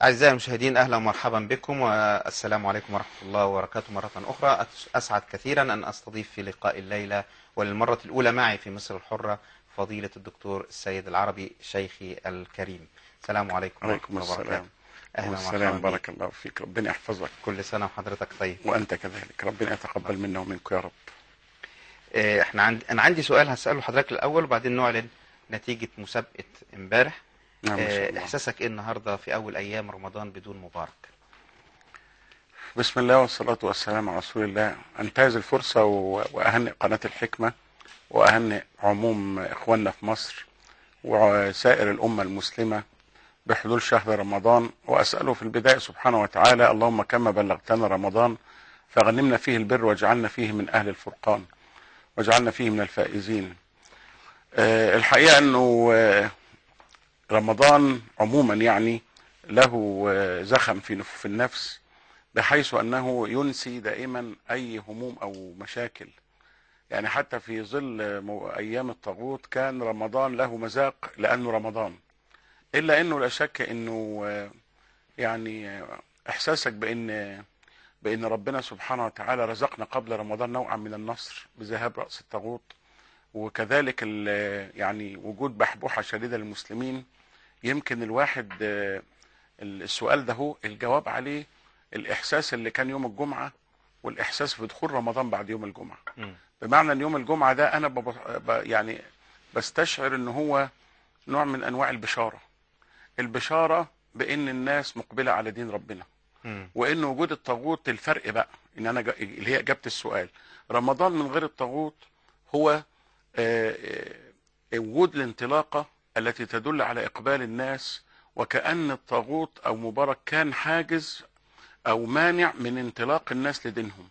أعزائي المشاهدين أهلا ومرحبا بكم والسلام عليكم ورحمة الله وبركاته مرة أخرى أسعد كثيرا أن أستضيف في لقاء الليلة وللمرة الأولى معي في مصر الحرة فضيلة الدكتور السيد العربي شيخي الكريم السلام عليكم عليكم ورحمة الله السلام وبركاته أهلا السلام ومرحبا بارك الله فيك ربنا يحفظك كل سنة وحضرتك طيب وأنت كذلك ربنا يتقبل منا ومنك يا رب آه، احنا عند... أنا عندي سؤال هسأله حضرتك الأول وبعدين نعلن نتيجة مسابقة امبارح نعم ما شاء آه، الله إحساسك إيه النهاردة في أول أيام رمضان بدون مبارك بسم الله والصلاة والسلام على رسول الله أنتهز الفرصة و- وأهنئ قناة الحكمة وأهنئ عموم إخواننا في مصر وسائر الأمة المسلمة بحلول شهر رمضان وأسأله في البداية سبحانه وتعالى اللهم كما بلغتنا رمضان فغنمنا فيه البر واجعلنا فيه من أهل الفرقان واجعلنا فيه من الفائزين آه، الحقيقة أنه آه، رمضان عموما يعني له آه، زخم في نف- في النفس بحيث انه ينسي دائما اي هموم او مشاكل يعني حتى في ظل مو- ايام الطاغوت كان رمضان له مذاق لانه رمضان الا انه لا شك انه آه، يعني آه، احساسك بان بان ربنا سبحانه وتعالى رزقنا قبل رمضان نوعا من النصر بذهاب راس الطاغوت وكذلك ال- يعني وجود بحبوحه شديده للمسلمين يمكن الواحد آه، السؤال ده هو الجواب عليه الاحساس اللي كان يوم الجمعه والاحساس في دخول رمضان بعد يوم الجمعه مم. بمعنى ان يوم الجمعه ده انا بب... ب... يعني بستشعر ان هو نوع من انواع البشاره البشاره بان الناس مقبله على دين ربنا مم. وان وجود الطاغوت الفرق بقى ان انا جا... اللي هي اجابه السؤال رمضان من غير الطاغوت هو آه، آه، وجود الانطلاقه التي تدل على اقبال الناس وكأن الطاغوت او مبارك كان حاجز او مانع من انطلاق الناس لدينهم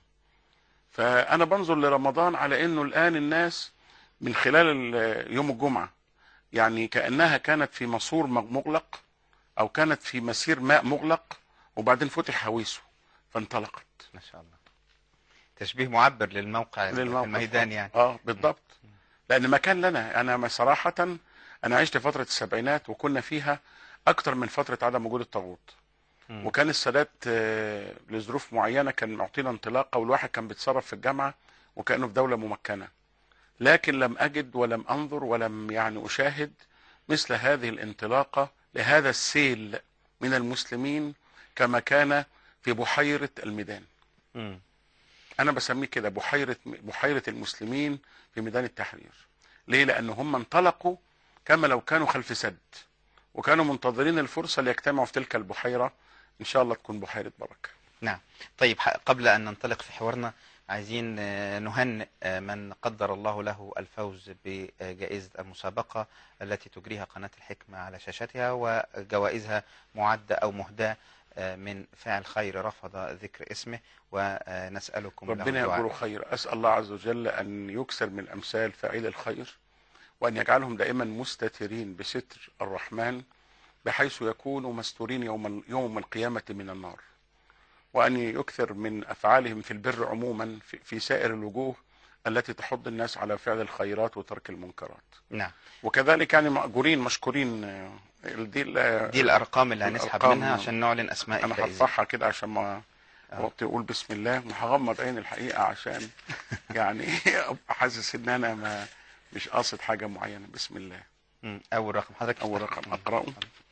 فانا بنظر لرمضان على انه الان الناس من خلال ال- يوم الجمعه يعني كانها كانت في مسور مغ- مغلق او كانت في مسير ماء مغلق وبعدين فتح هويسه فانطلقت ما شاء الله تشبيه معبر للموقع للموقف. الميدان يعني اه بالضبط لان مكان لنا انا ما صراحه انا عشت فتره السبعينات وكنا فيها اكتر من فتره عدم وجود الطاغوت مم. وكان السادات آه، لظروف معينه كان معطينا انطلاقه والواحد كان بيتصرف في الجامعه وكانه في دوله ممكنه لكن لم اجد ولم انظر ولم يعني اشاهد مثل هذه الانطلاقه لهذا السيل من المسلمين كما كان في بحيره الميدان مم. انا بسميه كده بحيره بحيره المسلمين في ميدان التحرير ليه لان هم انطلقوا كما لو كانوا خلف سد وكانوا منتظرين الفرصه ليجتمعوا في تلك البحيره ان شاء الله تكون بحيره بركه نعم طيب ح- قبل أن ننطلق في حوارنا عايزين آه، نهنئ آه، من قدر الله له الفوز بجائزة المسابقة التي تجريها قناة الحكمة على شاشتها وجوائزها معدة أو مهداة آه، من فاعل خير رفض ذكر اسمه ونسألكم له ربنا الدعاء. يقول خير اسال الله عز وجل ان يكثر من امثال فاعلي الخير وان يجعلهم دائما مستترين بستر الرحمن بحيث يكونوا مستورين يوم يوم القيامه من النار وان يكثر من افعالهم في البر عموما في, في سائر الوجوه التي تحض الناس على فعل الخيرات وترك المنكرات نعم وكذلك يعني مأجورين مشكورين آه، دي ال- دي الأرقام اللي هنسحب الأرقام. منها عشان نعلن أسماء انا الفائزين هرفعها كده عشان ما آه. وقت اقول بسم الله وهغمض عيني الحقيقه عشان يعني ابقى حاسس ان انا ما مش قاصد حاجه معينه بسم الله مم. أول رقم حضرتك اول افتح. رقم اقراه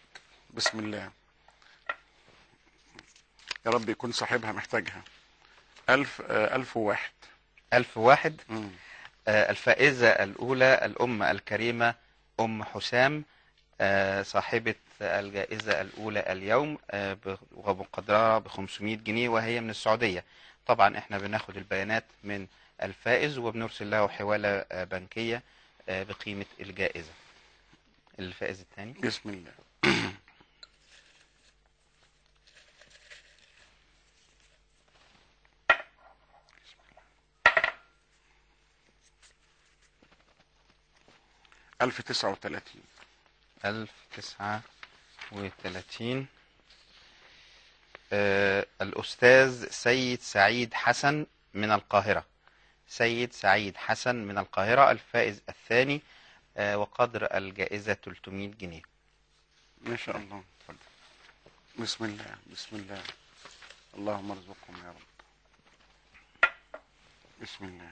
بسم الله يا رب يكون صاحبها محتاجها ألف آه، ألف وواحد ألف واحد مم. آه، الفائزة الأولى الأم الكريمة أم حسام آه، صاحبة الجائزة الأولى اليوم آه، ب- ومقدرة ب 500 جنيه وهي من السعودية طبعا احنا بناخد البيانات من الفائز وبنرسل له حوالة آه، بنكية آه، بقيمة الجائزة الفائز الثاني بسم الله ألف تسعة وثلاثين ألف تسعة وثلاثين آه، الأستاذ سيد سعيد حسن من القاهرة سيد سعيد حسن من القاهرة الفائز الثاني آه، وقدر الجائزة 300 جنيه ما شاء الله اتفضل بسم الله بسم الله اللهم ارزقهم يا رب بسم الله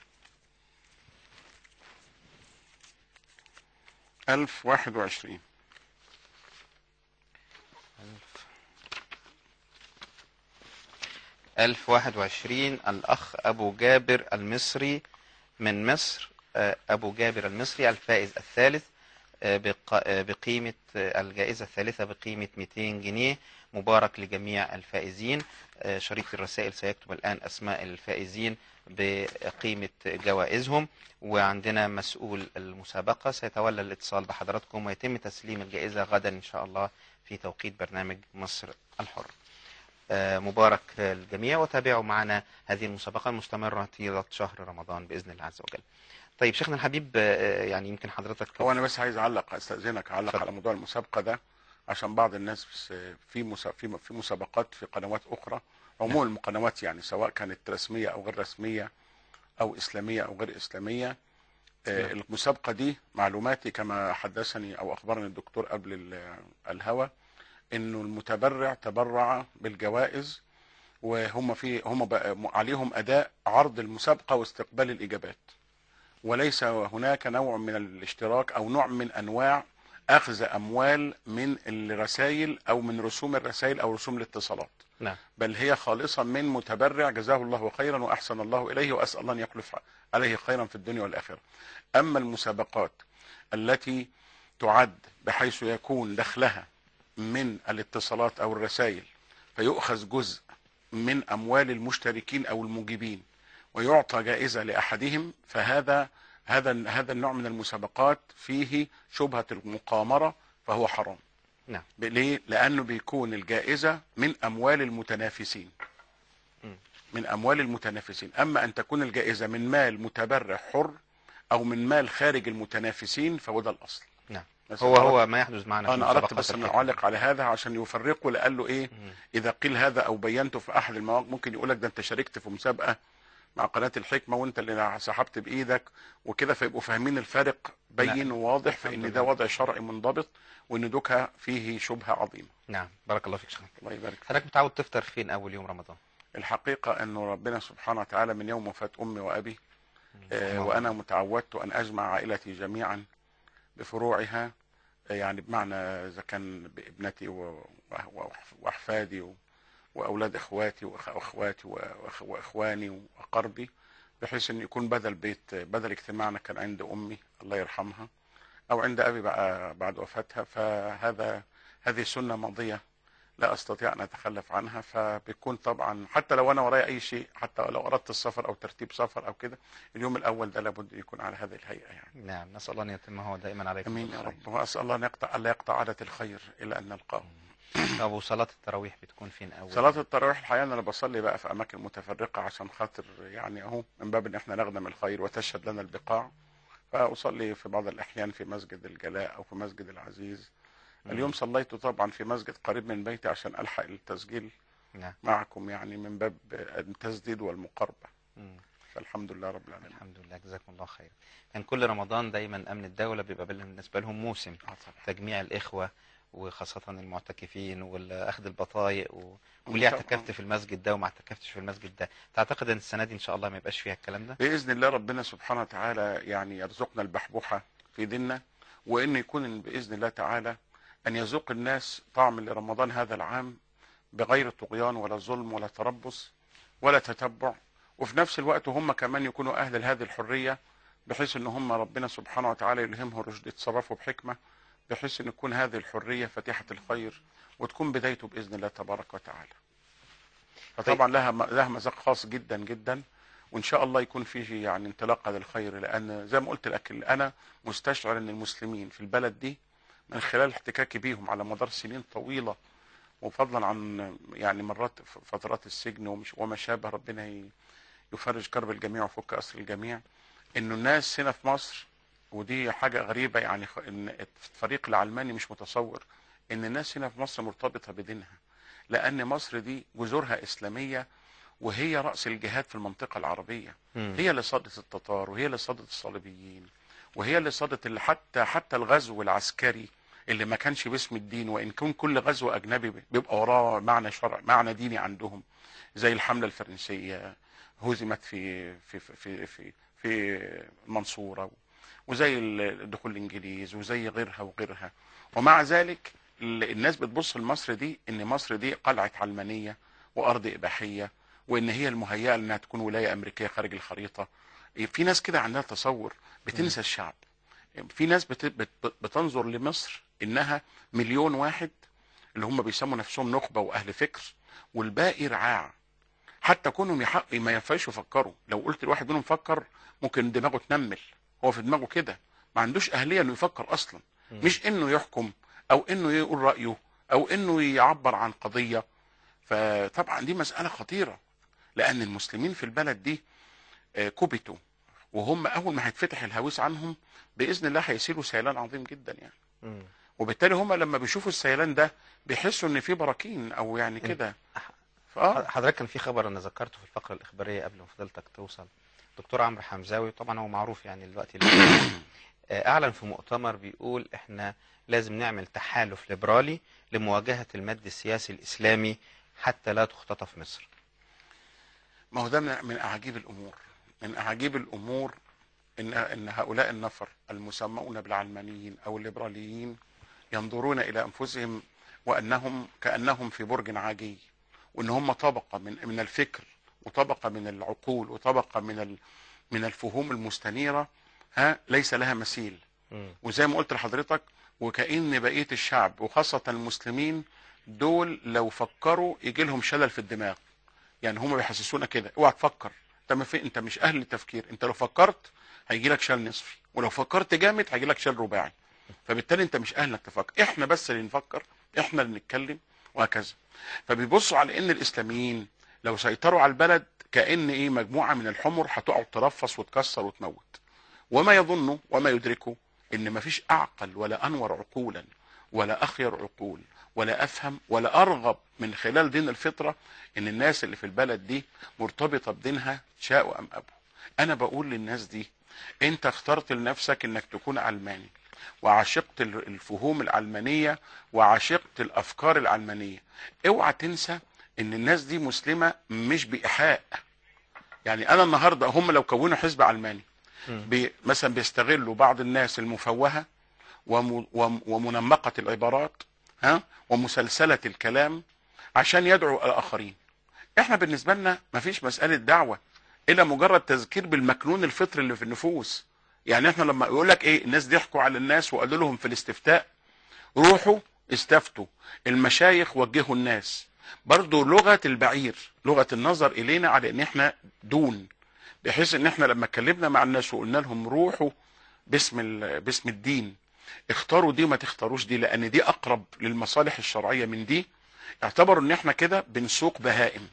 ألف واحد وعشرين ألف واحد وعشرين الأخ أبو جابر المصري من مصر آه، أبو جابر المصري الفائز الثالث آه، بق- آه، بقيمة آه، الجائزة الثالثة بقيمة 200 جنيه مبارك لجميع الفائزين آه، شريك الرسائل سيكتب الآن أسماء الفائزين بقيمة جوائزهم وعندنا مسؤول المسابقة سيتولى الاتصال بحضراتكم ويتم تسليم الجائزة غدا إن شاء الله في توقيت برنامج مصر الحر آه، مبارك للجميع وتابعوا معنا هذه المسابقة المستمرة طيلة شهر رمضان بإذن الله عز وجل طيب شيخنا الحبيب آه، يعني يمكن حضرتك هو أنا بس عايز أعلق أستأذنك أعلق اتفضل. على موضوع المسابقة ده عشان بعض الناس بس في مسا- في في مسابقات في قنوات أخرى عموم القنوات يعني سواء كانت رسمية أو غير رسمية أو إسلامية أو غير إسلامية آه، نعم. المسابقة دي معلوماتي كما حدثني أو أخبرني الدكتور قبل ال- الهوى إنه المتبرع تبرع بالجوائز وهم في هم بقى عليهم أداء عرض المسابقة واستقبال الإجابات وليس هناك نوع من الاشتراك أو نوع من أنواع أخذ أموال من الرسائل أو من رسوم الرسائل أو رسوم الاتصالات نعم بل هي خالصة من متبرع جزاه الله خيرا وأحسن الله إليه وأسأل الله أن يخلف عليه خيرا في الدنيا والآخرة أما المسابقات التي تعد بحيث يكون دخلها من الاتصالات أو الرسائل فيؤخذ جزء من أموال المشتركين أو المجيبين ويعطى جائزة لأحدهم فهذا هذا هذا النوع من المسابقات فيه شبهة المقامرة فهو حرام نعم ليه؟ لأنه بيكون الجائزة من أموال المتنافسين مم. من أموال المتنافسين أما أن تكون الجائزة من مال متبرع حر أو من مال خارج المتنافسين فهو ده الأصل نعم بس هو أنا هو ما يحدث معنا في أنا أردت مسابقات بس أن الحكم. أعلق على هذا عشان يفرقوا لقال له إيه مم. إذا قيل هذا أو بينته في أحد المواقع ممكن يقول لك ده أنت شاركت في مسابقة مع قناة الحكمة وأنت اللي سحبت بإيدك وكده فيبقوا فاهمين الفرق بين لا. وواضح الحمد فإن لله. ده وضع شرعي منضبط وإن دوكها فيه شبهة عظيمة نعم بارك الله فيك شيخنا الله يبارك فيك. حضرتك متعود تفطر فين أول يوم رمضان الحقيقة أنه ربنا سبحانه وتعالى من يوم وفاة أمي وأبي آه، الله. وأنا متعودت أن أجمع عائلتي جميعا بفروعها آه، يعني بمعنى إذا كان بابنتي و- و- وأحفادي و- وأولاد إخواتي وأخ- وأخواتي وأخ- وإخواني وأقربي بحيث أن يكون بدل بيت بدل اجتماعنا كان عند أمي الله يرحمها أو عند أبي بقى بعد وفاتها فهذا هذه سنة ماضية لا استطيع ان اتخلف عنها فبيكون طبعا حتى لو انا ورايا اي شيء حتى لو اردت السفر او ترتيب سفر او كده اليوم الاول ده لابد يكون على هذه الهيئه يعني نعم نسأل الله أن يتمه دائما عليكم امين يا بالخير. رب واسال الله ان يقطع الا يقطع عاده الخير الى ان نلقاه طب وصلاة التراويح بتكون فين أول صلاه التراويح الحقيقه انا بصلي بقى في اماكن متفرقه عشان خاطر يعني اهو من باب ان احنا نخدم الخير وتشهد لنا البقاع فاصلي في بعض الاحيان في مسجد الجلاء او في مسجد العزيز مم. اليوم صليت طبعا في مسجد قريب من بيتي عشان الحق التسجيل نعم معكم يعني من باب التسديد والمقاربة مم. فالحمد لله رب العالمين الحمد لله جزاكم الله خير كان كل رمضان دايما أمن الدولة بيبقى بالنسبة لهم موسم آه طبعا. تجميع الإخوة وخاصة المعتكفين وأخذ البطايق و... واللي طبعاً. اعتكفت في المسجد ده وما اعتكفتش في المسجد ده تعتقد أن السنة دي إن شاء الله ما يبقاش فيها الكلام ده بإذن الله ربنا سبحانه وتعالى يعني يرزقنا البحبوحة في ديننا وإن يكون بإذن الله تعالى أن يذوق الناس طعم لرمضان هذا العام بغير طغيان ولا ظلم ولا تربص ولا تتبع وفي نفس الوقت هم كمان يكونوا أهل لهذه الحرية بحيث ان هم ربنا سبحانه وتعالى يلهمهم رشد يتصرفوا بحكمة بحيث ان يكون هذه الحرية فاتحة الخير وتكون بدايته بإذن الله تبارك وتعالى فطبعا لها لها مذاق خاص جدا جدا وان شاء الله يكون فيه يعني انطلاقه للخير لان زي ما قلت لك انا مستشعر ان المسلمين في البلد دي من خلال احتكاكي بيهم على مدار سنين طويله وفضلا عن يعني مرات فترات السجن ومش وما شابه ربنا ي- يفرج كرب الجميع ويفك اسر الجميع انه الناس هنا في مصر ودي حاجه غريبه يعني خ- ان الفريق العلماني مش متصور ان الناس هنا في مصر مرتبطه بدينها لان مصر دي جذورها اسلاميه وهي راس الجهاد في المنطقه العربيه مم. هي اللي صادت التتار وهي اللي صادت الصليبيين وهي اللي صادت اللي حتى حتى الغزو العسكري اللي ما كانش باسم الدين وان كان كل غزو اجنبي بيبقى وراه معنى شرع معنى ديني عندهم زي الحمله الفرنسيه هزمت في في في في في, في المنصوره وزي دخول الانجليز وزي غيرها وغيرها ومع ذلك ال- الناس بتبص لمصر دي ان مصر دي قلعه علمانيه وارض اباحيه وان هي المهيئه انها تكون ولايه امريكيه خارج الخريطه في ناس كده عندها تصور بتنسى الشعب في ناس بت... بت... بتنظر لمصر انها مليون واحد اللي هم بيسموا نفسهم نخبه واهل فكر والباقي رعاع حتى كونهم يحق ما ينفعش يفكروا لو قلت لواحد منهم فكر ممكن دماغه تنمل هو في دماغه كده ما عندوش اهليه انه يفكر اصلا مش انه يحكم او انه يقول رايه او انه يعبر عن قضيه فطبعا دي مساله خطيره لان المسلمين في البلد دي آه، كبتوا وهم اول ما هيتفتح الهويس عنهم باذن الله هيسيلوا سيلان عظيم جدا يعني مم. وبالتالي هم لما بيشوفوا السيلان ده بيحسوا ان في براكين او يعني كده فاه حضرتك كان في خبر انا ذكرته في الفقره الاخباريه قبل ما فضلتك توصل دكتور عمرو حمزاوي طبعا هو معروف يعني دلوقتي آه، اعلن في مؤتمر بيقول احنا لازم نعمل تحالف ليبرالي لمواجهه المد السياسي الاسلامي حتى لا تختطف مصر ما هو ده من من اعاجيب الامور من اعاجيب الامور ان ان هؤلاء النفر المسمون بالعلمانيين او الليبراليين ينظرون الى انفسهم وانهم كانهم في برج عاجي وان هم طبقه من من الفكر وطبقه من العقول وطبقه من ال من الفهوم المستنيره ها ليس لها مثيل مم. وزي ما قلت لحضرتك وكأن بقية الشعب وخاصة المسلمين دول لو فكروا يجي لهم شلل في الدماغ يعني هم بيحسسونا كده اوعى تفكر انت ما في انت مش اهل للتفكير انت لو فكرت هيجي لك شلل نصفي ولو فكرت جامد هيجي لك شلل رباعي فبالتالي انت مش اهل انك تفكر احنا بس اللي نفكر احنا اللي نتكلم وهكذا فبيبصوا على ان الاسلاميين لو سيطروا على البلد كأن ايه مجموعة من الحمر هتقعد ترفص وتكسر وتموت وما يظنوا وما يدركوا ان مفيش اعقل ولا انور عقولا ولا اخير عقول ولا افهم ولا ارغب من خلال دين الفطره ان الناس اللي في البلد دي مرتبطه بدينها شاءوا ام ابوا انا بقول للناس دي انت اخترت لنفسك انك تكون علماني وعشقت ال- الفهوم العلمانيه وعشقت الافكار العلمانيه اوعى تنسى ان الناس دي مسلمه مش بايحاء يعني انا النهارده هم لو كونوا حزب علماني بي مثلا بيستغلوا بعض الناس المفوهه وم وم ومنمقه العبارات ها ومسلسله الكلام عشان يدعوا الاخرين احنا بالنسبه لنا مفيش مساله دعوه الا مجرد تذكير بالمكنون الفطري اللي في النفوس يعني احنا لما يقول لك ايه الناس ضحكوا على الناس وقالوا لهم في الاستفتاء روحوا استفتوا المشايخ وجهوا الناس برضو لغه البعير لغه النظر الينا على ان احنا دون بحيث ان احنا لما اتكلمنا مع الناس وقلنا لهم روحوا باسم ال- باسم الدين اختاروا دي وما تختاروش دي لان دي اقرب للمصالح الشرعيه من دي اعتبروا ان احنا كده بنسوق بهائم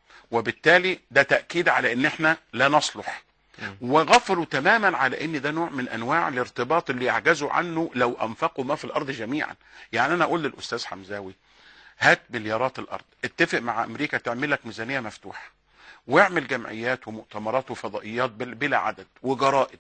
وبالتالي ده تاكيد على ان احنا لا نصلح وغفلوا تماما على ان ده نوع من انواع الارتباط اللي يعجزوا عنه لو انفقوا ما في الارض جميعا يعني انا اقول للاستاذ حمزاوي هات مليارات الارض اتفق مع امريكا تعمل لك ميزانيه مفتوحه واعمل جمعيات ومؤتمرات وفضائيات بل- بلا عدد وجرائد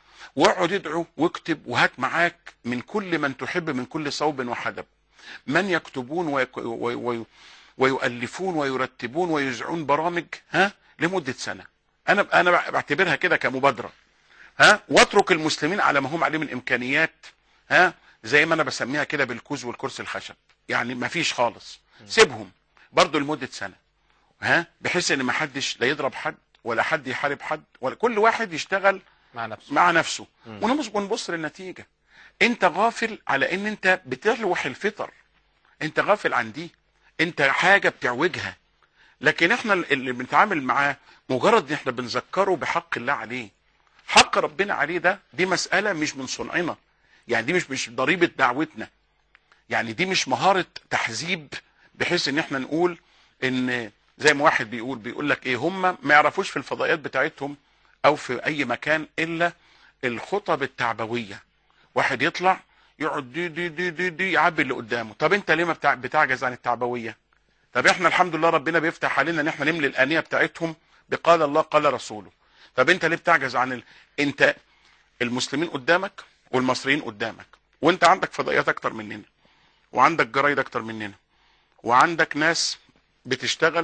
واقعد ادعو واكتب وهات معاك من كل من تحب من كل صوب وحدب من يكتبون ويك وي وي ويؤلفون ويرتبون ويذيعون برامج ها لمده سنه انا انا بعتبرها كده كمبادره ها واترك المسلمين على ما هم عليه من امكانيات ها زي ما انا بسميها كده بالكوز والكرسي الخشب يعني ما فيش خالص سيبهم برضو لمده سنه ها بحيث ان ما حدش لا يضرب حد ولا حد يحارب حد ولا كل واحد يشتغل مع نفسه مع نفسه مم. ونبص ونبص للنتيجه انت غافل على ان انت بتلوح الفطر انت غافل عن دي انت حاجه بتعوجها لكن احنا اللي بنتعامل معاه مجرد ان احنا بنذكره بحق الله عليه حق ربنا عليه ده دي مساله مش من صنعنا يعني دي مش مش ضريبه دعوتنا يعني دي مش مهاره تحزيب بحيث ان احنا نقول ان زي ما واحد بيقول بيقول لك ايه هم ما يعرفوش في الفضائيات بتاعتهم او في اي مكان الا الخطب التعبويه واحد يطلع يقعد دي دي دي دي, دي يعبي اللي قدامه طب انت ليه ما بتاع بتعجز عن التعبويه طب احنا الحمد لله ربنا بيفتح علينا ان احنا نملي الانيه بتاعتهم بقال الله قال رسوله طب انت ليه بتعجز عن ال... انت المسلمين قدامك والمصريين قدامك وانت عندك فضائيات اكتر مننا وعندك جرايد اكتر مننا وعندك ناس بتشتغل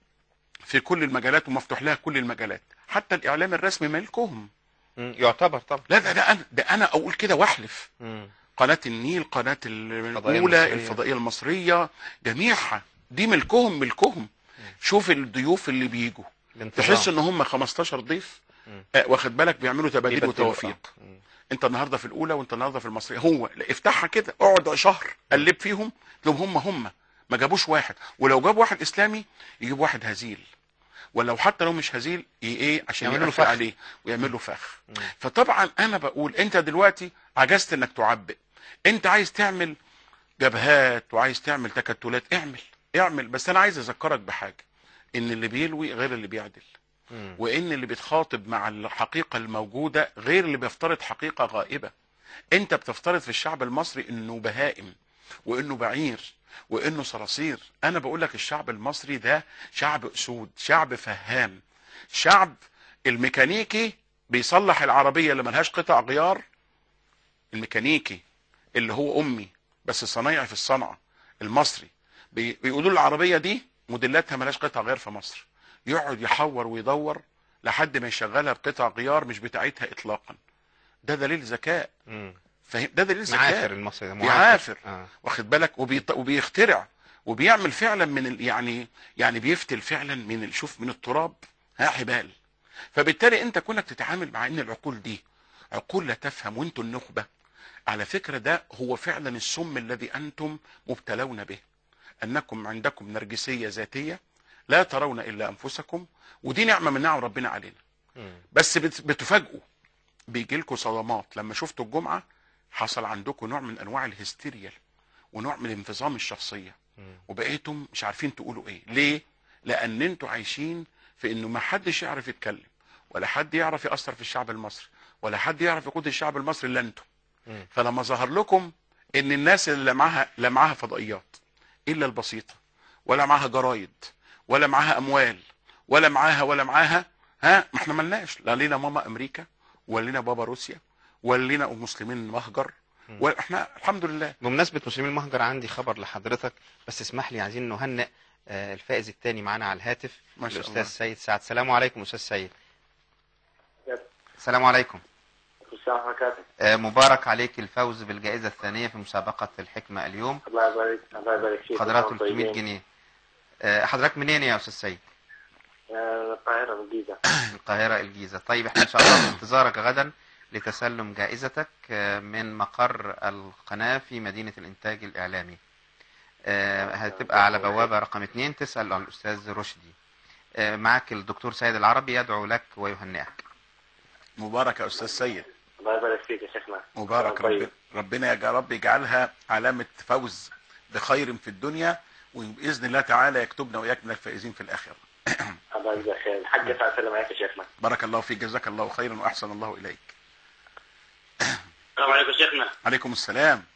في كل المجالات ومفتوح لها كل المجالات حتى الاعلام الرسمي ملكهم مم. يعتبر طبعا لا ده, ده انا ده انا اقول كده واحلف مم. قناه النيل قناه الفضائية الاولى المصرية. الفضائيه المصريه جميعها دي ملكهم ملكهم شوف الضيوف اللي بيجوا الانتظام. تحس ان هم 15 ضيف مم. آه، واخد بالك بيعملوا تباديل بيبدلوا. وتوافيق آه. مم. انت النهارده في الاولى وانت النهارده في المصريه هو لا، افتحها كده اقعد شهر قلب فيهم لو هم هم ما جابوش واحد ولو جاب واحد اسلامي يجيب واحد هزيل ولو حتى لو مش هزيل ي- ايه عشان يعملوا له يقفل فخ. عليه ويعمل له فخ مم. فطبعا انا بقول انت دلوقتي عجزت انك تعبئ انت عايز تعمل جبهات وعايز تعمل تكتلات اعمل اعمل بس انا عايز اذكرك بحاجه ان اللي بيلوي غير اللي بيعدل مم. وان اللي بيتخاطب مع الحقيقه الموجوده غير اللي بيفترض حقيقه غائبه انت بتفترض في الشعب المصري انه بهائم وانه بعير وانه صراصير انا بقول لك الشعب المصري ده شعب اسود شعب فهام شعب الميكانيكي بيصلح العربيه اللي ملهاش قطع غيار الميكانيكي اللي هو امي بس صنايعي في الصنعه المصري بي- بيقولوا له العربيه دي موديلاتها ملهاش قطع غيار في مصر يقعد يحور ويدور لحد ما يشغلها بقطع غيار مش بتاعتها اطلاقا ده دليل ذكاء مم. فاهم ده دليل معافر ذكاء المصري ده بيعافر. آه. واخد بالك وبيط... وبيخترع وبيعمل فعلا من ال... يعني يعني بيفتل فعلا من ال... شوف من التراب ها حبال فبالتالي انت كونك تتعامل مع ان العقول دي عقول لا تفهم وانتم النخبه على فكره ده هو فعلا السم الذي انتم مبتلون به انكم عندكم نرجسيه ذاتيه لا ترون الا انفسكم ودي نعمه من نعم ربنا علينا مم. بس بت- بتفاجئوا بيجي لكم صدمات لما شفتوا الجمعه حصل عندكم نوع من انواع الهستيريا ونوع من انفصام الشخصيه مم. وبقيتم مش عارفين تقولوا ايه ليه لان انتوا عايشين في انه ما حدش يعرف يتكلم ولا حد يعرف ياثر في الشعب المصري ولا حد يعرف يقود الشعب المصري الا انتوا مم. فلما ظهر لكم ان الناس اللي معاها لا معاها فضائيات الا البسيطه ولا معاها جرايد ولا معاها اموال ولا معاها ولا معاها ها ما احنا ملناش لا لينا ماما امريكا ولا لينا بابا روسيا ولا لينا مسلمين مهجر واحنا الحمد لله بمناسبة مسلمين المهجر عندي خبر لحضرتك بس اسمح لي عايزين نهنئ آه، الفائز الثاني معانا على الهاتف ما شاء الأستاذ الله. سيد سعد السلام عليكم أستاذ سيد يس. السلام عليكم السلام عليكم آه، مبارك عليك الفوز بالجائزة الثانية في مسابقة الحكمة اليوم الله يبارك الله يبارك فيك قدرات وأنتم 300 طيبين. جنيه آه، حضرتك منين يا أستاذ سيد؟ آه، القاهرة الجيزة القاهرة الجيزة طيب احنا ان شاء الله في انتظارك غدا لتسلم جائزتك آه، من مقر القناة في مدينة الانتاج الاعلامي آه، هتبقى على بوابة رقم اتنين تسأل عن الاستاذ رشدي آه، معك الدكتور سيد العربي يدعو لك ويهنئك مبارك يا استاذ سيد الله يبارك فيك يا شيخنا مبارك طيب. ربنا ربنا يا رب يجعلها علامة فوز بخير في الدنيا وبإذن الله تعالى يكتبنا وإياك من الفائزين في الآخرة الله يجزاك خير الحاج سعد سلام عليك يا شيخنا بارك الله فيك جزاك الله خيرا وأحسن الله إليك السلام عليكم يا شيخنا عليكم السلام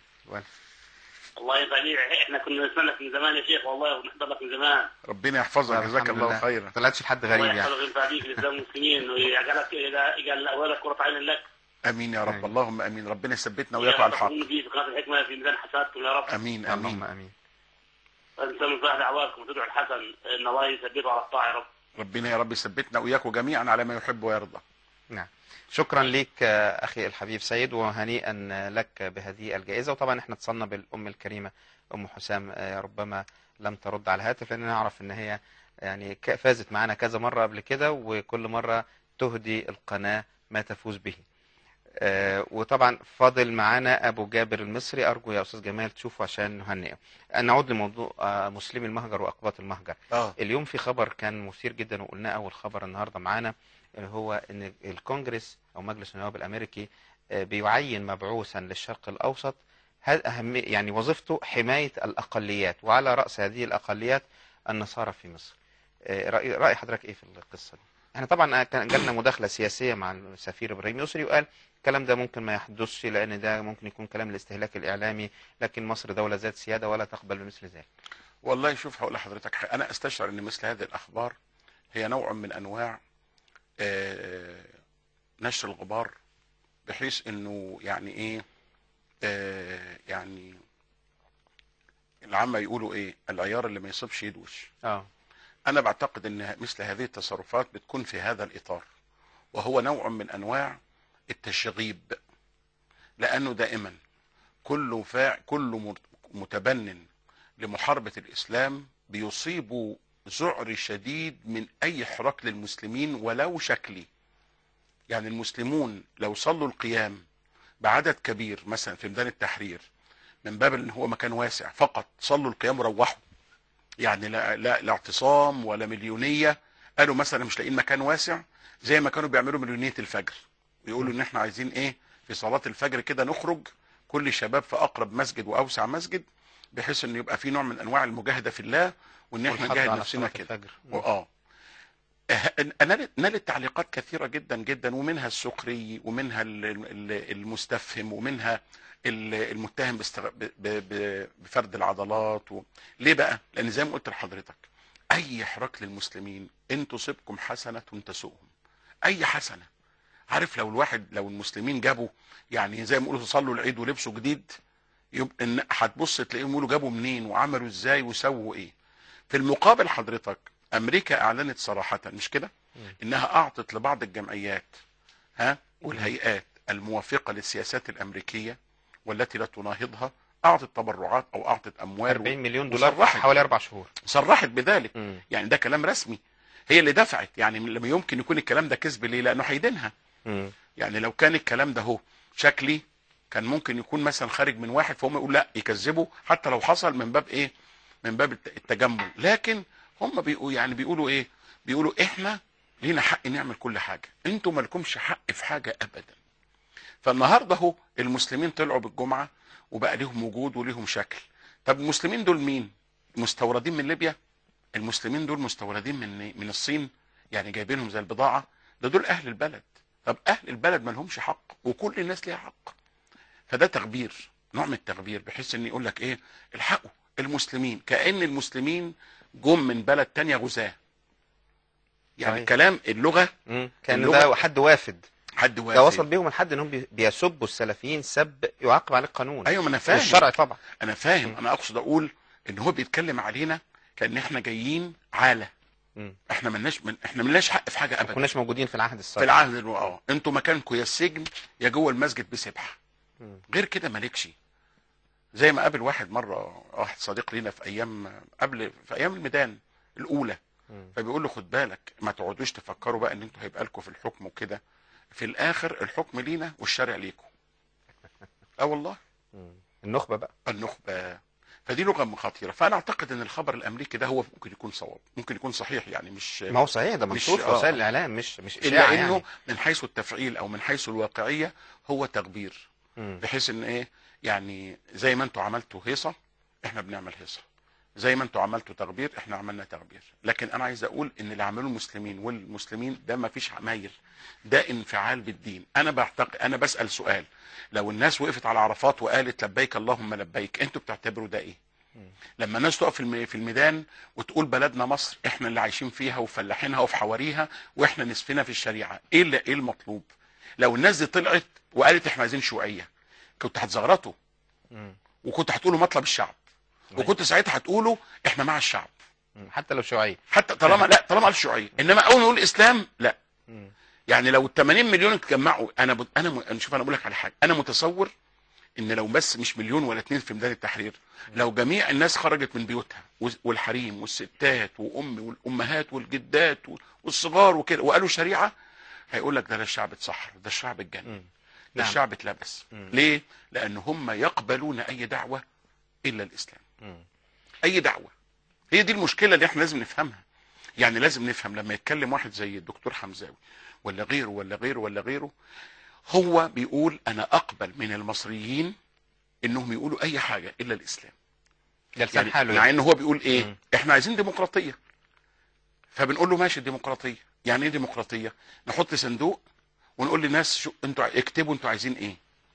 الله يرضى عليك احنا كنا نسمع لك من زمان يا شيخ والله ونحضر لك من زمان ربنا يحفظك جزاك الحمد الله لله. خيرا طلعتش حد الله غريب يعني يحفظك وينفع بيك الاسلام والمسلمين ويجعلك يجعل اولادك قرة عين لك امين يا رب آمين. اللهم امين ربنا يثبتنا وياكم على الحق في قناة الحكمة في ميزان حسناتكم يا رب امين اللهم امين امين انت من صالح دعواتكم وتدعو الحسن ان الله يثبته على الطاعة يا رب ربنا يا رب يثبتنا وإياكم جميعا على ما يحب ويرضى نعم شكرا ليك آه، اخي الحبيب سيد وهنيئا آه، لك بهذه الجائزه وطبعا احنا اتصلنا بالام الكريمه ام حسام آه، ربما لم ترد على الهاتف لان نعرف ان هي يعني ك- فازت معنا كذا مره قبل كده وكل مره تهدي القناه ما تفوز به آه، وطبعا فاضل معانا ابو جابر المصري ارجو يا استاذ جمال تشوفه عشان نهنئه نعود لموضوع آه، مسلمي المهجر واقباط المهجر اه اليوم في خبر كان مثير جدا وقلناه اول خبر النهارده معانا اللي هو ان الكونجرس او مجلس النواب الامريكي آه، بيعين مبعوثا للشرق الاوسط هذا اهم يعني وظيفته حمايه الاقليات وعلى راس هذه الاقليات النصارى في مصر آه، راي راي حضرتك ايه في القصه دي احنا طبعا كان جالنا مداخله سياسيه مع السفير ابراهيم يسري وقال الكلام ده ممكن ما يحدثش لان ده ممكن يكون كلام الاستهلاك الاعلامي لكن مصر دوله ذات سياده ولا تقبل بمثل ذلك والله شوف هقول لحضرتك حاجة. انا استشعر ان مثل هذه الاخبار هي نوع من انواع آه، نشر الغبار بحيث انه يعني ايه آه يعني العامة يقولوا ايه العيار اللي ما يصيبش يدوش اه انا بعتقد ان مثل هذه التصرفات بتكون في هذا الاطار وهو نوع من انواع التشغيب لانه دائما كل فاع كل مت- متبن لمحاربة الاسلام بيصيب ذعر شديد من اي حراك للمسلمين ولو شكلي يعني المسلمون لو صلوا القيام بعدد كبير مثلا في ميدان التحرير من باب ان هو مكان واسع فقط صلوا القيام وروحوا يعني لا لا لا اعتصام ولا مليونيه قالوا مثلا مش لاقيين مكان واسع زي ما كانوا بيعملوا مليونيه الفجر ويقولوا ان احنا عايزين ايه في صلاه الفجر كده نخرج كل شباب في اقرب مسجد واوسع مسجد بحيث ان يبقى في نوع من انواع المجاهده في الله وان احنا والحض نجاهد على نفسنا صلاة كده الفجر. واه أه- نالت نالت تعليقات كثيره جدا جدا ومنها السخري ومنها ال- ال- المستفهم ومنها ال- المتهم باستغ- ب- ب- بفرد العضلات و... ليه بقى؟ لان زي ما قلت لحضرتك اي حراك للمسلمين ان تصبكم حسنه تسوءهم اي حسنه عارف لو الواحد لو المسلمين جابوا يعني زي ما يقولوا صلوا العيد ولبسوا جديد يبقى إن هتبص تلاقيهم يقولوا جابوا منين وعملوا ازاي وسووا ايه في المقابل حضرتك امريكا اعلنت صراحه مش كده انها اعطت لبعض الجمعيات ها والهيئات الموافقه للسياسات الامريكيه والتي لا تناهضها اعطت تبرعات او اعطت اموال 40 مليون دولار في وصرحت. حوالي اربع شهور صرحت بذلك مم. يعني ده كلام رسمي هي اللي دفعت يعني لما يمكن يكون الكلام ده كذب ليه لانه هيدينها مم. يعني لو كان الكلام ده هو شكلي كان ممكن يكون مثلا خارج من واحد فهم يقول لا يكذبوا حتى لو حصل من باب ايه من باب الت- التجمل لكن هم بيقولوا يعني بيقولوا ايه بيقولوا احنا لينا حق نعمل كل حاجه انتوا مالكمش حق في حاجه ابدا فالنهارده اهو المسلمين طلعوا بالجمعه وبقى ليهم وجود وليهم شكل طب المسلمين دول مين مستوردين من ليبيا المسلمين دول مستوردين من من الصين يعني جايبينهم زي البضاعه ده دول اهل البلد طب اهل البلد ما لهمش حق وكل الناس ليها حق فده تغبير نوع من التغبير بحيث ان يقول لك ايه الحقوا المسلمين كأن المسلمين جم من بلد تانية غزاة يعني صحيح. كلام اللغة مم. كان اللغة- ده حد وافد حد ده وافي وصل بيهم لحد انهم بي- بيسبوا السلفيين سب يعاقب عليه القانون ايوه ما انا فاهم والشرع طبعا انا فاهم انا اقصد اقول ان هو بيتكلم علينا كان احنا جايين عالة مم. احنا ملناش من احنا ملناش حق في حاجة ما ابدا كناش موجودين في العهد في السابق العهد الو- اه انتوا مكانكم يا السجن يا جوه المسجد بسبحه مم. غير كده مالكش زي ما قابل واحد مره واحد صديق لينا في ايام قبل في ايام الميدان الاولى مم. فبيقول له خد بالك ما تقعدوش تفكروا بقى ان انتوا هيبقى لكم في الحكم وكده في الاخر الحكم لينا والشرع ليكم اه والله مم. النخبه بقى النخبه فدي لغه خطيره فانا اعتقد ان الخبر الامريكي ده هو ممكن يكون صواب ممكن يكون صحيح يعني مش ما هو صحيح ده مش- منشور في آه. وسائل الاعلام مش مش الا اشاعه انه يعني من حيث التفعيل او من حيث الواقعيه هو تغبير مم. بحيث ان ايه يعني زي ما انتوا عملتوا هيصه احنا بنعمل هيصه زي ما انتوا عملتوا تغبير احنا عملنا تغبير لكن انا عايز اقول ان اللي عملوه المسلمين والمسلمين ده ما فيش عمايل ده انفعال بالدين انا بعتقد انا بسال سؤال لو الناس وقفت على عرفات وقالت لبيك اللهم لبيك انتوا بتعتبروا ده ايه لما الناس تقف في الم- في الميدان وتقول بلدنا مصر احنا اللي عايشين فيها وفلاحينها وفي حواريها واحنا نصفنا في الشريعه ايه اللي ايه المطلوب لو الناس دي طلعت وقالت احنا عايزين شيوعيه كنت هتزغرطوا مم. وكنت هتقولوا مطلب الشعب وكنت ساعتها هتقولوا احنا مع الشعب مم. حتى لو شيوعيه حتى طالما لا طالما قال الشيوعيه انما اول ما نقول اسلام لا مم. يعني لو ال 80 مليون اتجمعوا انا ب... انا م... أنا شوف انا بقول لك على حاجه انا متصور ان لو بس مش مليون ولا اتنين في ميدان التحرير لو جميع الناس خرجت من بيوتها وز- والحريم والستات وام والامهات والجدات وال- والصغار وكده وقالوا شريعه هيقول لك ده لا الشعب اتسحر ده الشعب اتجنن مم. ده نعم. الشعب اتلبس مم. ليه؟ لان هم يقبلون اي دعوه الا الاسلام مم. اي دعوه هي دي المشكله اللي احنا لازم نفهمها يعني لازم نفهم لما يتكلم واحد زي الدكتور حمزاوي ولا غيره ولا غيره ولا غيره هو بيقول انا اقبل من المصريين انهم يقولوا اي حاجه الا الاسلام ده لسان يعني حاله مع يعني. ان هو بيقول ايه مم. احنا عايزين ديمقراطيه فبنقول له ماشي الديمقراطيه يعني ايه ديمقراطيه نحط صندوق ونقول للناس شو انتوا اكتبوا انتوا عايزين ايه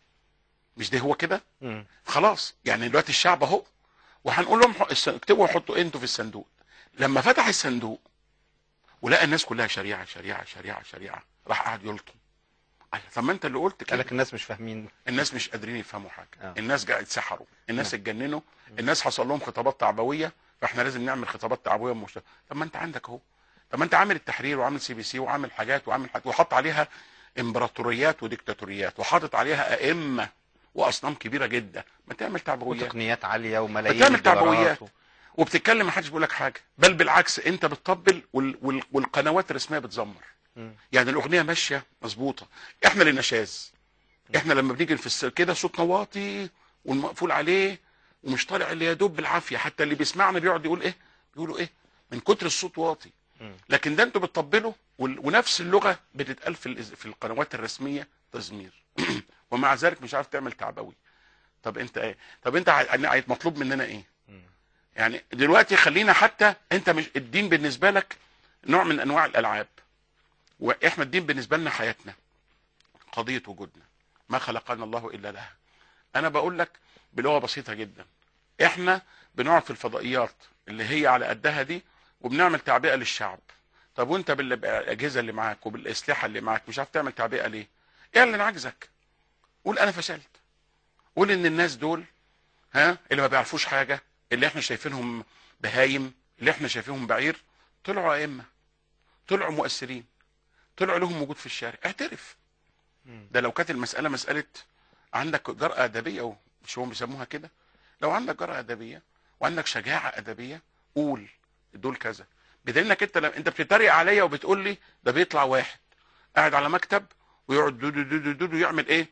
مش ده هو كده مم. خلاص يعني دلوقتي الشعب اهو وهنقول لهم ح- الس- اكتبوا وحطوا انتوا في الصندوق لما فتح الصندوق ولقى الناس كلها شريعه شريعه شريعه شريعه راح قعد يلطم أيوة، طب ما انت اللي قلت قال كده لك الناس مش فاهمين الناس مش قادرين يفهموا حاجه آه. الناس قاعد اتسحروا الناس نعم. اتجننوا الناس حصل لهم خطابات تعبويه فاحنا لازم نعمل خطابات تعبويه مش طب ما انت عندك اهو طب ما انت عامل التحرير وعامل سي بي سي وعامل حاجات وعامل حاجات وحط عليها امبراطوريات وديكتاتوريات وحاطط عليها ائمه واصنام كبيره جدا ما تعمل تعبويات وتقنيات عاليه وملايين بتعمل الدولارات تعبويات. و... وبتتكلم ما حدش بيقول لك حاجه بل بالعكس انت بتطبل وال... وال... والقنوات الرسميه بتزمر مم. يعني الاغنيه ماشيه مظبوطه احنا اللي نشاز احنا لما بنيجي في الس... كده صوتنا واطي والمقفول عليه ومش طالع اللي يدوب بالعافيه حتى اللي بيسمعنا بيقعد يقول ايه بيقولوا ايه من كتر الصوت واطي مم. لكن ده انتوا بتطبلوا وال... ونفس اللغه بتتقال في الإز... في القنوات الرسميه تزمير ومع ذلك مش عارف تعمل تعبوي طب انت ايه طب انت ع- ع- مطلوب مننا ايه مم. يعني دلوقتي خلينا حتى انت مش الدين بالنسبه لك نوع من انواع الالعاب واحنا الدين بالنسبه لنا حياتنا قضيه وجودنا ما خلقنا الله الا لها انا بقول لك بلغه بسيطه جدا احنا بنقعد في الفضائيات اللي هي على قدها دي وبنعمل تعبئه للشعب طب وانت بال- بالاجهزه اللي معاك وبالاسلحه اللي معاك مش عارف تعمل تعبئه ليه اعلن عجزك قول انا فشلت قول ان الناس دول ها اللي ما بيعرفوش حاجه اللي احنا شايفينهم بهايم اللي احنا شايفينهم بعير طلعوا ائمه طلعوا مؤثرين طلعوا لهم وجود في الشارع اعترف مم. ده لو كانت المساله مساله عندك جرأة أدبية أو مش هم بيسموها كده لو عندك جرأة أدبية وعندك شجاعة أدبية قول دول كذا بدليل انك انت انت بتتريق عليا وبتقول لي ده بيطلع واحد قاعد على مكتب ويقعد دودو دودو دودو يعمل ايه؟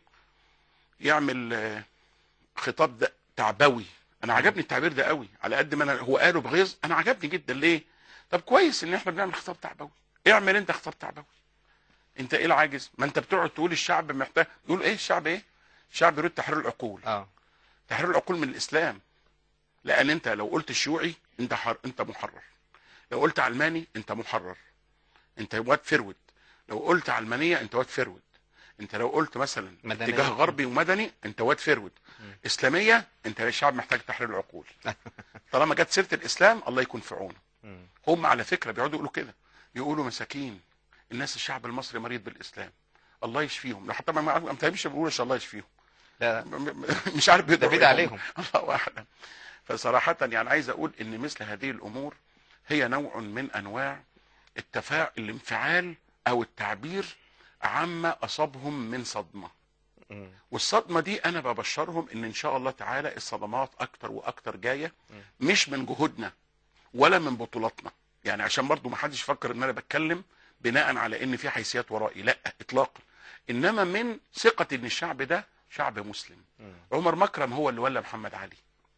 يعمل آه، خطاب ده تعبوي انا عجبني التعبير ده قوي على قد ما انا هو قاله بغيظ انا عجبني جدا ليه؟ طب كويس ان احنا بنعمل خطاب تعبوي اعمل انت خطاب تعبوي انت ايه العاجز؟ ما انت بتقعد تقول الشعب محتاج يقول ايه الشعب ايه؟ الشعب يريد تحرير العقول اه تحرير العقول من الاسلام لان انت لو قلت الشيوعي انت حر... انت محرر لو قلت علماني انت محرر انت واد فرود لو قلت علمانيه انت واد فرود انت لو قلت مثلا مدنية. اتجاه غربي ومدني انت واد فرود مم. اسلاميه انت الشعب محتاج تحرير العقول طالما جت سيره الاسلام الله يكون في عونه مم. هم على فكره بيقعدوا يقولوا كده يقولوا مساكين الناس الشعب المصري مريض بالاسلام الله يشفيهم لو حتى ما ما ما فهمش بيقولوا ان شاء الله يشفيهم لا م- م- مش عارف ده بيدعوا بدعة إيه عليهم. هم. الله اعلم فصراحه يعني عايز اقول ان مثل هذه الامور هي نوع من انواع التفاعل الانفعال او التعبير عما اصابهم من صدمه مم. والصدمه دي انا ببشرهم ان ان شاء الله تعالى الصدمات اكتر واكتر جايه مش من جهودنا ولا من بطولاتنا يعني عشان برضو ما حدش يفكر ان انا بتكلم بناء على ان في حيثيات ورائي لا اطلاقا انما من ثقه ان الشعب ده شعب مسلم مم. عمر مكرم هو اللي ولى محمد علي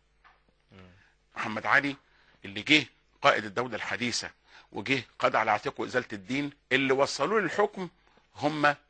محمد علي اللي جه قائد الدوله الحديثه وجه قضى على عاتقه ازاله الدين اللي وصلوه للحكم هم ال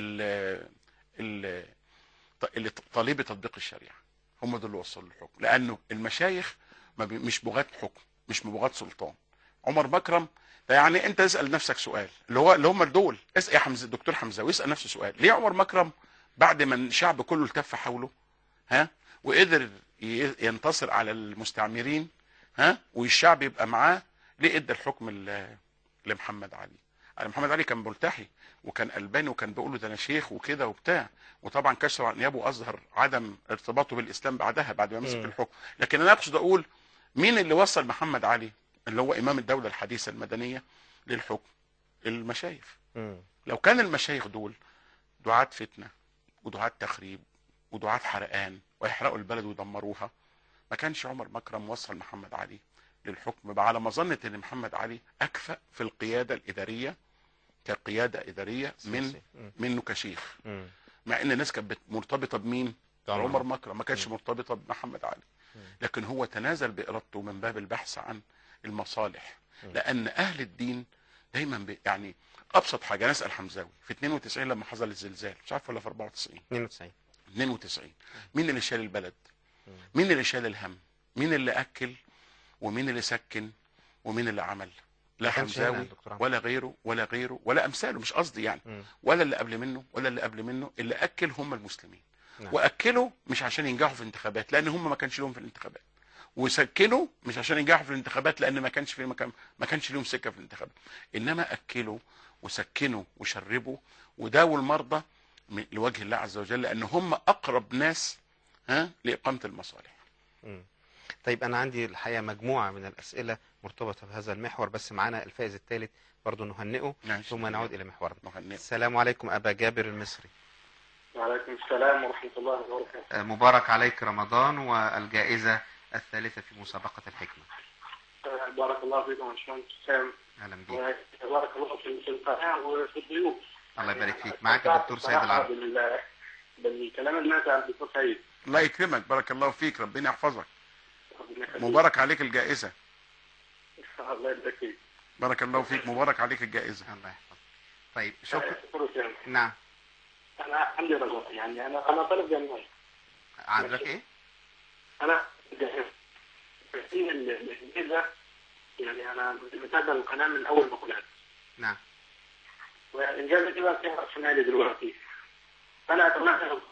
ال اللي طالبي تطبيق الشريعه هم دول اللي وصلوا للحكم لانه المشايخ ما بي- مش بغاة حكم مش بغاة سلطان عمر مكرم ده يعني انت اسال نفسك سؤال اللي هو اللي هم دول اسال يا حمزه الدكتور حمزه ويسال نفسه سؤال ليه عمر مكرم بعد ما الشعب كله التف حوله ها وقدر ي- ينتصر على المستعمرين ها والشعب يبقى معاه ليه ادى الحكم ل- لمحمد علي علي محمد علي كان ملتحي وكان الباني وكان بيقول له ده انا شيخ وكده وبتاع وطبعا كشف عن نيابه واظهر عدم ارتباطه بالاسلام بعدها بعد ما مسك مم. الحكم لكن انا اقصد اقول مين اللي وصل محمد علي اللي هو امام الدوله الحديثه المدنيه للحكم المشايخ مم. لو كان المشايخ دول دعاة فتنة ودعاة تخريب ودعاة حرقان ويحرقوا البلد ويدمروها ما كانش عمر مكرم وصل محمد علي للحكم على مظنة ان محمد علي اكفأ في القيادة الادارية كقيادة ادارية من سياسي. مم. منه كشيخ مم. مع ان الناس كانت بت- مرتبطة بمين طبعاً. عمر مكرم ما كانتش مرتبطة بمحمد علي لكن هو تنازل بإرادته من باب البحث عن المصالح لأن أهل الدين دايما بي يعني أبسط حاجة نسأل حمزاوي في 92 لما حصل الزلزال مش عارف ولا في 94 92 92 مين اللي شال البلد مين اللي شال الهم مين اللي أكل ومين اللي سكن ومين اللي عمل لا ما كانش هنا حمزاوي الدكتور عمرو. ولا غيره ولا غيره ولا أمثاله مش قصدي يعني مم. ولا اللي قبل منه ولا اللي قبل منه اللي أكل هم المسلمين نعم. واكلوا مش عشان ينجحوا في الانتخابات لان هم ما كانش لهم في الانتخابات وسكنوا مش عشان ينجحوا في الانتخابات لان ما كانش في مكان ما كانش لهم سكه في الانتخابات انما اكلوا وسكنوا وشربوا وداووا المرضى م- لوجه الله عز وجل لان هم اقرب ناس ها لاقامه المصالح مم. طيب انا عندي الحقيقه مجموعه من الاسئله مرتبطه بهذا المحور بس معانا الفائز الثالث برضه نهنئه ماشي. ثم نعود الى محورنا مهنئ. السلام عليكم ابا جابر المصري وعليكم السلام ورحمة الله وبركاته آه، مبارك عليك رمضان والجائزه الثالثه في مسابقه الحكمه بارك الله فيكم يا باشمهندس حسام اهلا بيك وبارك الله في في القناة وفي الضيوف الله يبارك فيك معاك الدكتور سيد العرب بال- بالكلام النافع عن الدكتور سيد الله يكرمك بارك الله فيك ربنا يحفظك ربنا يخليك. مبارك عليك الجائزه الله يبارك فيك بارك الله فيك مبارك عليك الجائزه الله يحفظك طيب شكرا دكتور حسام نعم انا عندي رجاء يعني انا انا طالب جامعي عندك ايه انا في الجيزه يعني انا متابع القناه من اول ما طلعت نعم والجائزه كده فيها راس مالي دلوقتي فانا اتمنى لو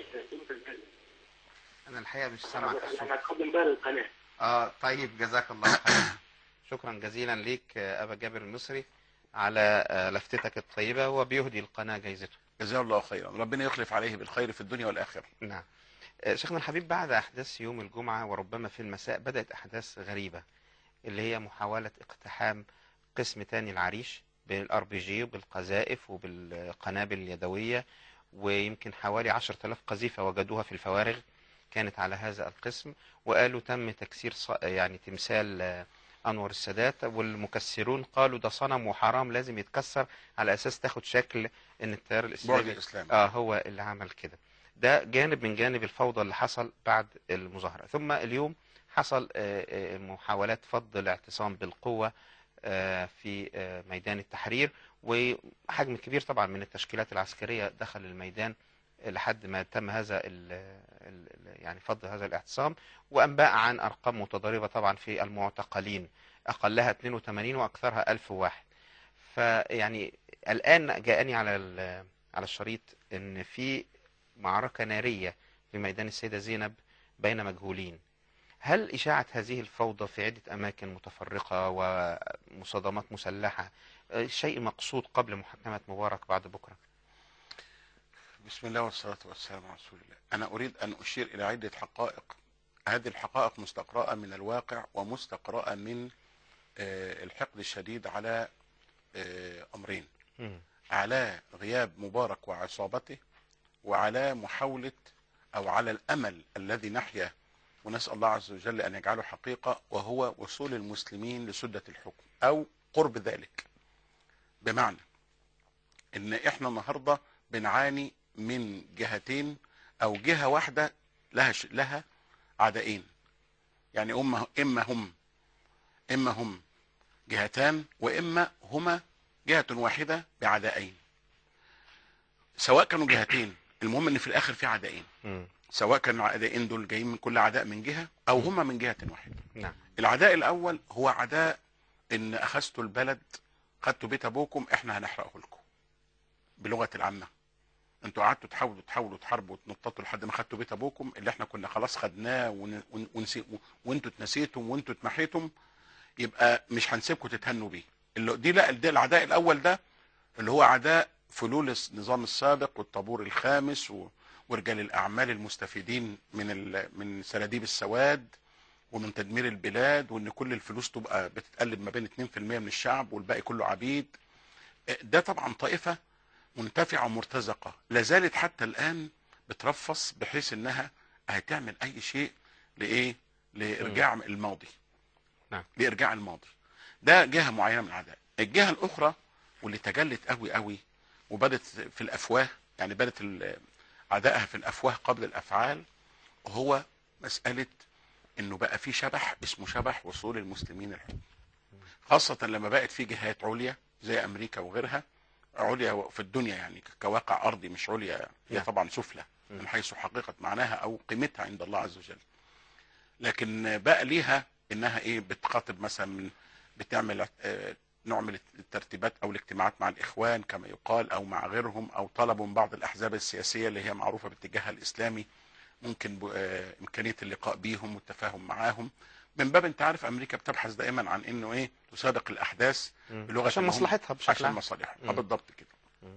انا الحقيقه مش سامعك انا اتقدم بقى للقناه اه طيب جزاك الله خير شكرا جزيلا ليك آه، ابا جابر المصري على آه، لفتتك الطيبه وبيهدي القناه جايزته جزاه الله خيرا ربنا يخلف عليه بالخير في الدنيا والاخره نعم آه، شيخنا الحبيب بعد احداث يوم الجمعه وربما في المساء بدات احداث غريبه اللي هي محاوله اقتحام قسم تاني العريش بالار بي جي وبالقذائف وبالقنابل اليدويه ويمكن حوالي 10000 قذيفه وجدوها في الفوارغ كانت على هذا القسم وقالوا تم تكسير ص- يعني تمثال آه، انور السادات والمكسرون قالوا ده صنم وحرام لازم يتكسر على اساس تاخد شكل ان التيار بعد الاسلامي الاسلام اه هو اللي عمل كده ده جانب من جانب الفوضى اللي حصل بعد المظاهرة ثم اليوم حصل آه، آه، محاولات فض الاعتصام بالقوة آه، في آه، ميدان التحرير وحجم كبير طبعا من التشكيلات العسكرية دخل الميدان لحد ما تم هذا ال ال يعني فض هذا الاعتصام وأنباء عن أرقام متضاربة طبعا في المعتقلين أقلها 82 وأكثرها 1000 واحد فيعني الآن جاءني على ال- على الشريط ان في معركة نارية في ميدان السيدة زينب بين مجهولين هل إشاعة هذه الفوضى في عدة أماكن متفرقة ومصادمات مسلحة آه، شيء مقصود قبل محاكمة مبارك بعد بكرة بسم الله والصلاة والسلام على رسول الله أنا أريد أن أشير إلى عدة حقائق هذه الحقائق مستقرأة من الواقع ومستقرأة من آه، الحقد الشديد على آه، أمرين مم. على غياب مبارك وعصابته وعلى محاولة أو على الأمل الذي نحيا ونسأل الله عز وجل أن يجعله حقيقة وهو وصول المسلمين لسدة الحكم أو قرب ذلك بمعنى إن إحنا النهاردة بنعاني من جهتين أو جهة واحدة لها ش... لها عدائين يعني إما إما هم إما هم جهتان وإما هما جهة واحدة بعدائين سواء كانوا جهتين المهم ان في الاخر في عدائين مم. سواء كانوا العدائين دول جايين من كل عداء من جهه او هما من جهه واحده نعم العداء الاول هو عداء ان اخذتوا البلد خدتوا بيت ابوكم احنا هنحرقه لكم بلغه العامه انتوا قعدتوا تحاولوا تحاولوا تحاربوا وتنططوا لحد ما خدتوا بيت ابوكم اللي احنا كنا خلاص خدناه ون... ون... ونسي... وانتوا اتنسيتم وانتوا اتمحيتم يبقى مش هنسيبكم تتهنوا بيه اللي دي لا ده العداء الاول ده اللي هو عداء فلول النظام السابق والطابور الخامس و... ورجال الاعمال المستفيدين من ال... من سراديب السواد ومن تدمير البلاد وان كل الفلوس تبقى بتتقلب ما بين 2% من الشعب والباقي كله عبيد ده طبعا طائفه منتفعه ومرتزقه لا زالت حتى الان بترفص بحيث انها هتعمل اي شيء لايه لارجاع الماضي نعم. لارجاع الماضي ده جهه معينه من العداء الجهه الاخرى واللي تجلت قوي قوي وبدت في الافواه يعني بدت ال- عدائها في الافواه قبل الافعال هو مساله انه بقى في شبح اسمه شبح وصول المسلمين الحكم خاصه لما بقت في جهات عليا زي امريكا وغيرها عليا في الدنيا يعني كواقع ارضي مش عليا هي نعم. طبعا سفلى مم. من حيث حقيقه معناها او قيمتها عند الله عز وجل لكن بقى ليها انها ايه بتخاطب مثلا من بتعمل آه، نوع من الترتيبات او الاجتماعات مع الاخوان كما يقال او مع غيرهم او طلبوا من بعض الاحزاب السياسيه اللي هي معروفه باتجاهها الاسلامي ممكن ب- آه، امكانيه اللقاء بيهم والتفاهم معاهم من باب انت عارف امريكا بتبحث دائما عن انه ايه تسابق الاحداث مم. بلغه عشان إنهم- مصلحتها بشكل عشان عام مصالحها مم. آه، بالضبط كده مم.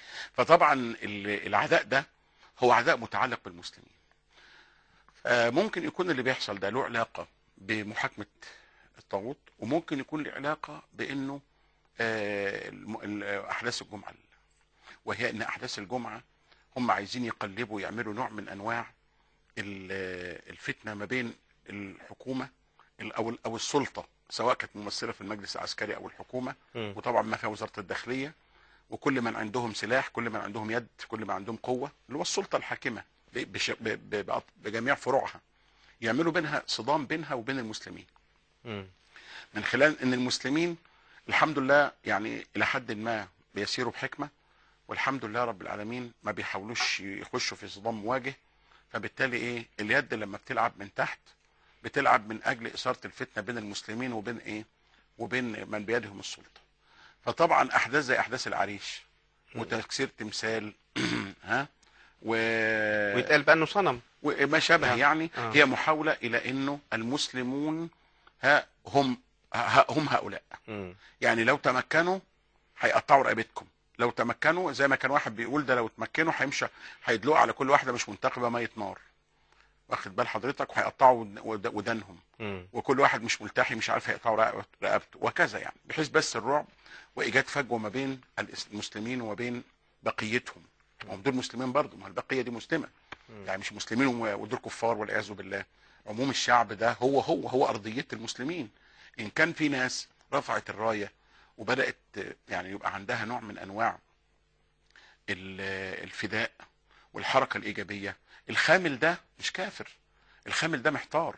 فطبعا ال- العداء ده هو عداء متعلق بالمسلمين آه، ممكن يكون اللي بيحصل ده له علاقة بمحاكمة الطاغوت وممكن يكون له علاقة بانه آه، الم- ال- احداث الجمعة وهي ان احداث الجمعة هم عايزين يقلبوا يعملوا نوع من انواع ال- الفتنة ما بين الحكومة ال- او او السلطة سواء كانت ممثلة في المجلس العسكري او الحكومة مم. وطبعا ما فيها وزارة الداخلية وكل من عندهم سلاح كل من عندهم يد كل من عندهم قوة اللي هو السلطة الحاكمة ب- بش- ب- ب- بأط- بجميع فروعها يعملوا بينها صدام بينها وبين المسلمين مم. من خلال ان المسلمين الحمد لله يعني الى حد ما بيسيروا بحكمة والحمد لله رب العالمين ما بيحاولوش يخشوا في صدام مواجه فبالتالي ايه اليد لما بتلعب من تحت بتلعب من اجل اثارة الفتنة بين المسلمين وبين ايه وبين من بيدهم السلطة فطبعا احداث زي احداث العريش وتكسير تمثال ها و... ويتقال بأنه صنم وما شابه آه. يعني آه. هي محاولة الى انه المسلمون ها هم ها هم هؤلاء مم. يعني لو تمكنوا هيقطعوا رقبتكم لو تمكنوا زي ما كان واحد بيقول ده لو تمكنوا هيمشي هيدلقوا على كل واحده مش منتقبه ميه نار واخد بال حضرتك وهيقطعوا ود- ود- ودانهم مم. وكل واحد مش ملتحي مش عارف هيقطعوا رقبت- رقبته وكذا يعني بحيث بس الرعب وايجاد فجوه ما بين الإس- المسلمين وما بين بقيتهم هم دول مسلمين برضه ما البقيه دي مسلمه يعني مش مسلمين و- ودول كفار والعياذ بالله عموم الشعب ده هو هو هو ارضيه المسلمين ان كان في ناس رفعت الرايه وبدات يعني يبقى عندها نوع من انواع ال- الفداء والحركه الايجابيه الخامل ده مش كافر الخامل ده محتار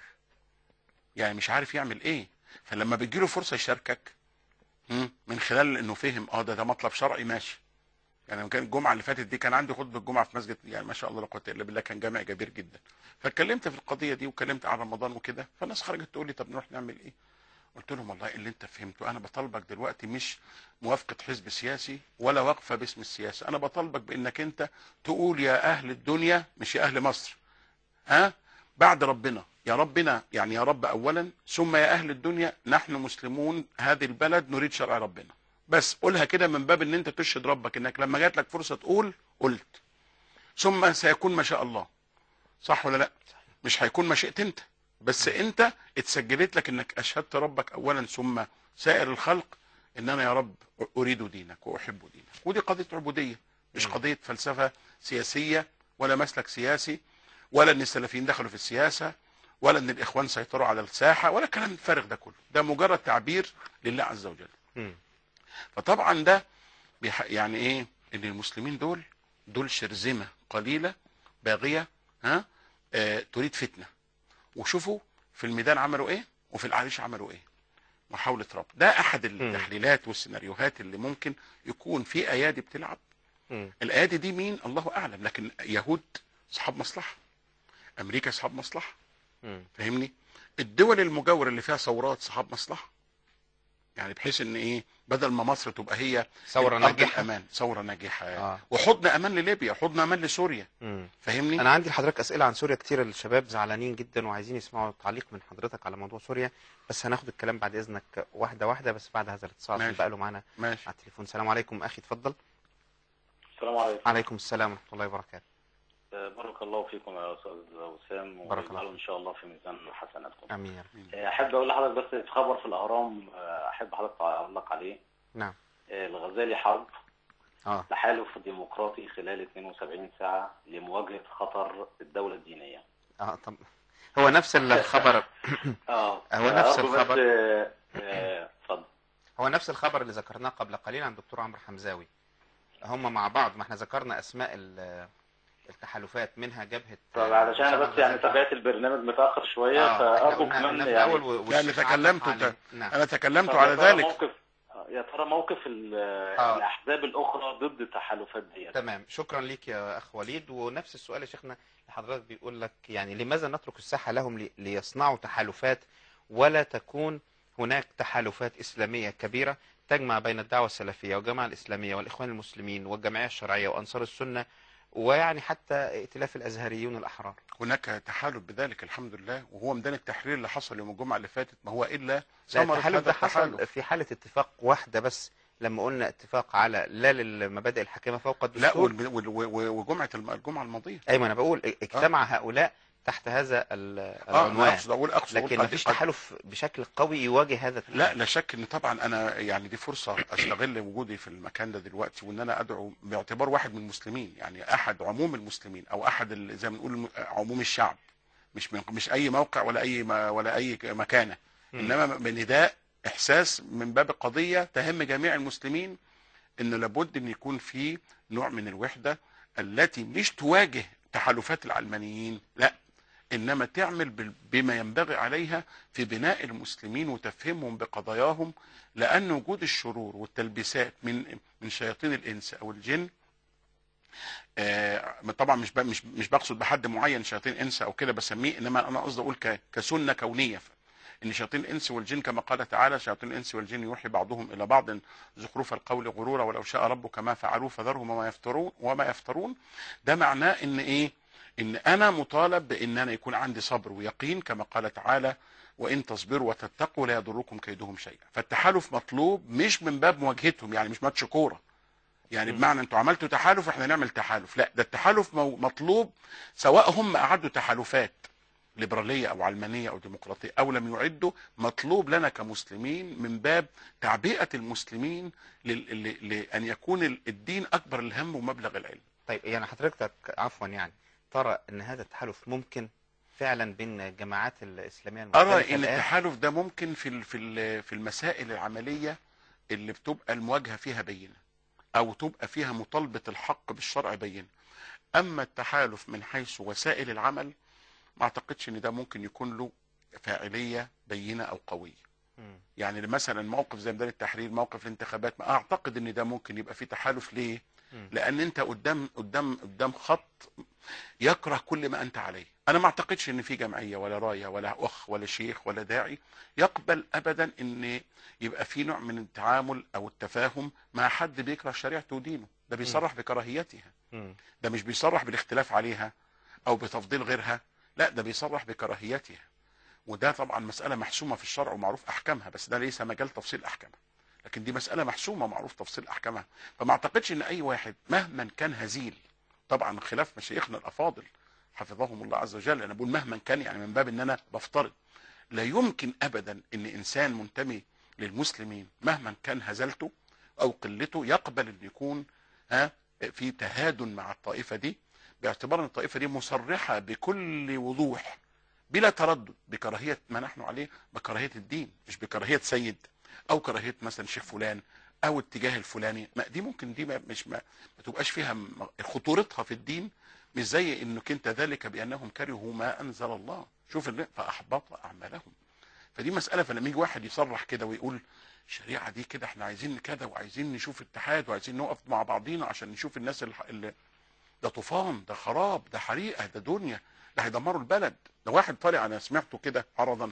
يعني مش عارف يعمل ايه فلما بتجيله فرصه يشاركك مم، من خلال انه فهم اه ده ده مطلب شرعي ماشي يعني لما كان الجمعه اللي فاتت دي كان عندي خطبه الجمعه في مسجد يعني ما شاء الله لا قوه الا بالله كان جامع كبير جدا فاتكلمت في القضيه دي واتكلمت عن رمضان وكده فالناس خرجت تقول لي طب نروح نعمل ايه قلت لهم والله اللي انت فهمته انا بطالبك دلوقتي مش موافقه حزب سياسي ولا واقفه باسم السياسه انا بطالبك بانك انت تقول يا اهل الدنيا مش يا اهل مصر ها بعد ربنا يا ربنا يعني يا رب اولا ثم يا اهل الدنيا نحن مسلمون هذه البلد نريد شرع ربنا بس قولها كده من باب ان انت تشهد ربك انك لما جات لك فرصه تقول قلت ثم سيكون ما شاء الله صح ولا لا مش هيكون ما شئت انت بس انت اتسجلت لك انك اشهدت ربك اولا ثم سائر الخلق ان انا يا رب اريد دينك واحب دينك ودي قضيه عبوديه مش مم. قضيه فلسفه سياسيه ولا مسلك سياسي ولا ان السلفيين دخلوا في السياسه ولا ان الاخوان سيطروا على الساحه ولا الكلام الفارغ ده كله ده مجرد تعبير لله عز وجل مم. فطبعا ده بيح... يعني ايه ان المسلمين دول دول شرذمه قليله باغيه ها آه تريد فتنه وشوفوا في الميدان عملوا ايه وفي العريش عملوا ايه محاوله ربط ده احد التحليلات والسيناريوهات اللي ممكن يكون في ايادي بتلعب مم. الايادي دي مين الله اعلم لكن يهود اصحاب مصلحه امريكا اصحاب مصلحه مم. فاهمني الدول المجاوره اللي فيها ثورات صحاب مصلحه يعني بحيث ان ايه بدل ما مصر تبقى هي ثورة الأرض ناجحة الامان ثوره ناجحه آه. وحضن امان لليبيا وحضن امان لسوريا مم. فاهمني انا عندي لحضرتك اسئله عن سوريا كتير الشباب زعلانين جدا وعايزين يسمعوا تعليق من حضرتك على موضوع سوريا بس هناخد الكلام بعد اذنك واحده واحده بس بعد هذا الاتصال ماشي. اللي بقى له معانا ماشي على التليفون السلام عليكم اخي اتفضل السلام عليكم عليكم السلام ورحمه الله وبركاته آه، بارك الله فيكم يا استاذ وسام بارك الله ويجعله ان شاء الله في ميزان حسناتكم امين يا رب آه، احب اقول لحضرتك بس في خبر في الاهرام آه، احب حضرتك تعلق عليه نعم آه، الغزالي حرب اه تحالف ديمقراطي خلال 72 ساعة لمواجهة خطر الدولة الدينية اه طب هو نفس الخبر اه هو نفس أرجو بس، الخبر. آه، آه، اتفضل هو نفس الخبر اللي ذكرناه قبل قليل عن دكتور عمرو حمزاوي هم مع بعض ما احنا ذكرنا اسماء ال- التحالفات منها جبهه طب علشان انا أسامة بس يعني غزال. تابعت البرنامج متأخر شوية آه، إحنا فأرجو قلنا- كمان قلنا في يعني الأول و- يعني والشيخ تكلمت علق عليه. وت- نعم انا تكلمت طب على يا ترى ذلك موقف يا ترى موقف ال- آه. الأحزاب الأخرى ضد التحالفات دي تمام شكرا ليك يا اخ وليد ونفس السؤال يا شيخنا لحضرتك بيقول لك يعني لماذا نترك الساحه لهم لي- ليصنعوا تحالفات ولا تكون هناك تحالفات اسلاميه كبيره تجمع بين الدعوه السلفيه والجماعه الاسلاميه والاخوان المسلمين والجمعيه الشرعيه وانصار السنه ويعني حتى ائتلاف الازهريون الاحرار هناك تحالف بذلك الحمد لله وهو ميدان التحرير اللي حصل يوم الجمعه اللي فاتت ما هو الا لا ثمره التحالف هذا ده حصل التحالف في حاله اتفاق واحده بس لما قلنا اتفاق على لا للمبادئ الحاكمه فوق لا الدستور وال- وال- وال- وجمعه الم- الجمعه الماضيه ايوه انا بقول اجتمع هؤلاء تحت هذا ال- اه انا العنوان اقصد اقول اقصد أقول لكن قد- مفيش قد- تحالف بشكل قوي يواجه هذا التحالف لا لا شك ان طبعا انا يعني دي فرصه استغل وجودي في المكان ده دلوقتي وان انا ادعو باعتبار واحد من المسلمين يعني احد عموم المسلمين او احد ال- زي ما بنقول الم- عموم الشعب مش من مش اي موقع ولا اي ما ولا اي مكانه مم. انما بنداء احساس من باب قضيه تهم جميع المسلمين ان لابد ان يكون في نوع من الوحده التي مش تواجه تحالفات العلمانيين لا انما تعمل بال- بما ينبغي عليها في بناء المسلمين وتفهمهم بقضاياهم لان وجود الشرور والتلبيسات من من شياطين الانس او الجن آه، طبعا مش ب- مش مش بقصد بحد معين شياطين انس او كده بسميه انما انا قصدي اقول ك- كسنه كونيه ان شياطين الانس والجن كما قال تعالى شياطين الانس والجن يوحي بعضهم الى بعض زخرف القول غرورا ولو شاء ربك ما فعلوه فذرهم وما يفترون وما يفترون ده معناه ان ايه ان انا مطالب بان انا يكون عندي صبر ويقين كما قال تعالى وان تصبروا وتتقوا لا يضركم كيدهم شيئا فالتحالف مطلوب مش من باب مواجهتهم يعني مش ماتش كوره يعني م. بمعنى انتوا عملتوا تحالف احنا نعمل تحالف لا ده التحالف مو- مطلوب سواء هم اعدوا تحالفات ليبراليه او علمانيه او ديمقراطيه او لم يعدوا مطلوب لنا كمسلمين من باب تعبئه المسلمين لل- ل- لان يكون ال- الدين اكبر الهم ومبلغ العلم طيب يعني حضرتك عفوا يعني ترى ان هذا التحالف ممكن فعلا بين الجماعات الاسلاميه المختلفه ارى ان الآن؟ التحالف ده ممكن في ال- في ال- في المسائل العمليه اللي بتبقى المواجهه فيها بينه او تبقى فيها مطالبه الحق بالشرع بينه اما التحالف من حيث وسائل العمل ما اعتقدش ان ده ممكن يكون له فاعليه بينه او قويه مم. يعني مثلا موقف زي ميدان التحرير موقف الانتخابات ما اعتقد ان ده ممكن يبقى فيه تحالف ليه مم. لان انت قدام قدام قدام خط يكره كل ما انت عليه انا ما اعتقدش ان في جمعيه ولا رايه ولا اخ ولا شيخ ولا داعي يقبل ابدا ان يبقى في نوع من التعامل او التفاهم مع حد بيكره شريعته ودينه ده بيصرح بكراهيتها مم. ده مش بيصرح بالاختلاف عليها او بتفضيل غيرها لا ده بيصرح بكراهيتها وده طبعا مسألة محسومة في الشرع ومعروف أحكامها بس ده ليس مجال تفصيل أحكامها لكن دي مسألة محسومة معروف تفصيل أحكامها فما أعتقدش إن أي واحد مهما كان هزيل طبعا خلاف مشايخنا الأفاضل حفظهم الله عز وجل أنا بقول مهما كان يعني من باب إن أنا بفترض لا يمكن أبدا إن إنسان منتمي للمسلمين مهما كان هزلته أو قلته يقبل إن يكون ها في تهادن مع الطائفة دي باعتبار ان الطائفه دي مصرحه بكل وضوح بلا تردد بكراهيه ما نحن عليه بكراهيه الدين مش بكراهيه سيد او كراهيه مثلا شيخ فلان او اتجاه الفلاني ما دي ممكن دي ما مش ما, ما تبقاش فيها م- خطورتها في الدين مش زي انك انت ذلك بانهم كرهوا ما انزل الله شوف ال- فاحبط اعمالهم فدي مساله فلما يجي واحد يصرح كده ويقول الشريعه دي كده احنا عايزين كده وعايزين نشوف اتحاد وعايزين نقف مع بعضينا عشان نشوف الناس اللي, اللي ده طوفان ده خراب ده حريقه ده دنيا ده هيدمروا البلد ده واحد طالع انا سمعته كده عرضا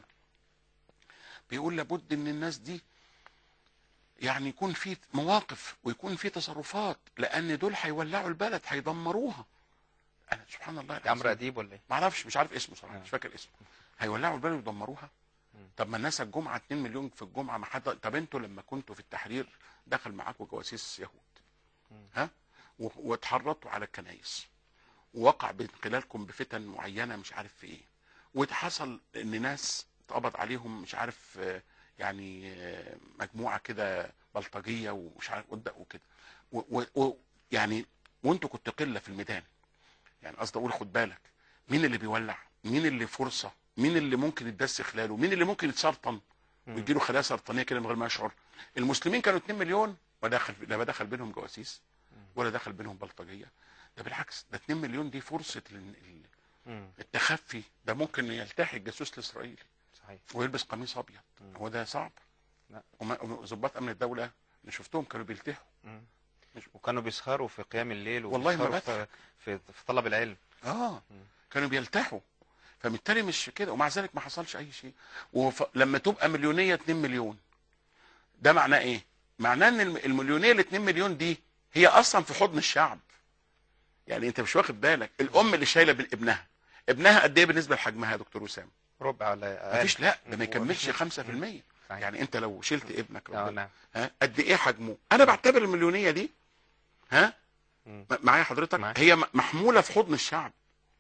بيقول لابد ان الناس دي يعني يكون في مواقف ويكون في تصرفات لان دول هيولعوا البلد هيدمروها انا سبحان الله ده عمرو العظيم. اديب ولا ايه؟ ما اعرفش مش عارف اسمه صراحه آه. مش فاكر اسمه هيولعوا البلد ويدمروها مم. طب ما الناس الجمعه 2 مليون في الجمعه ما حد طب انتوا لما كنتوا في التحرير دخل معاكم جواسيس يهود مم. ها و- واتحرضتوا على الكنائس ووقع بين خلالكم بفتن معينه مش عارف في ايه وحصل ان ناس اتقبض عليهم مش عارف آه، يعني آه، مجموعه كده بلطجيه ومش عارف قد- وكده و- و- و- يعني وانتوا كنتوا قله في الميدان يعني قصدي اقول خد بالك مين اللي بيولع مين اللي فرصه مين اللي ممكن يتدس خلاله مين اللي ممكن يتسرطن مم. ويجي له خلايا سرطانيه كده من غير ما يشعر المسلمين كانوا 2 مليون ودخل لا دخل بينهم جواسيس ولا دخل بينهم بلطجيه ده بالعكس ده 2 مليون دي فرصه ال- ال- مم. التخفي ده ممكن يلتحق الجاسوس الاسرائيلي صحيح ويلبس قميص ابيض مم. هو ده صعب لا. وما- وظباط امن الدوله انا شفتهم كانوا بيلتحوا مم. مش- وكانوا بيسهروا في قيام الليل والله ما وبيسهروا في, في في طلب العلم اه مم. كانوا بيلتحوا فبالتالي مش كده ومع ذلك ما حصلش اي شيء ولما تبقى مليونيه 2 مليون ده معناه ايه معناه ان الم- المليونيه ال 2 مليون دي هي اصلا في حضن الشعب يعني انت مش واخد بالك الام اللي شايله بين ابنها ابنها قد ايه بالنسبه لحجمها يا دكتور وسام ربع ولا اقل مفيش لا ده ما مم. يكملش 5% صحيح. يعني انت لو شلت ابنك اه ربنا نعم ها قد ايه حجمه انا بعتبر المليونيه دي ها مم. م- معايا حضرتك معاك. هي م- محموله في حضن الشعب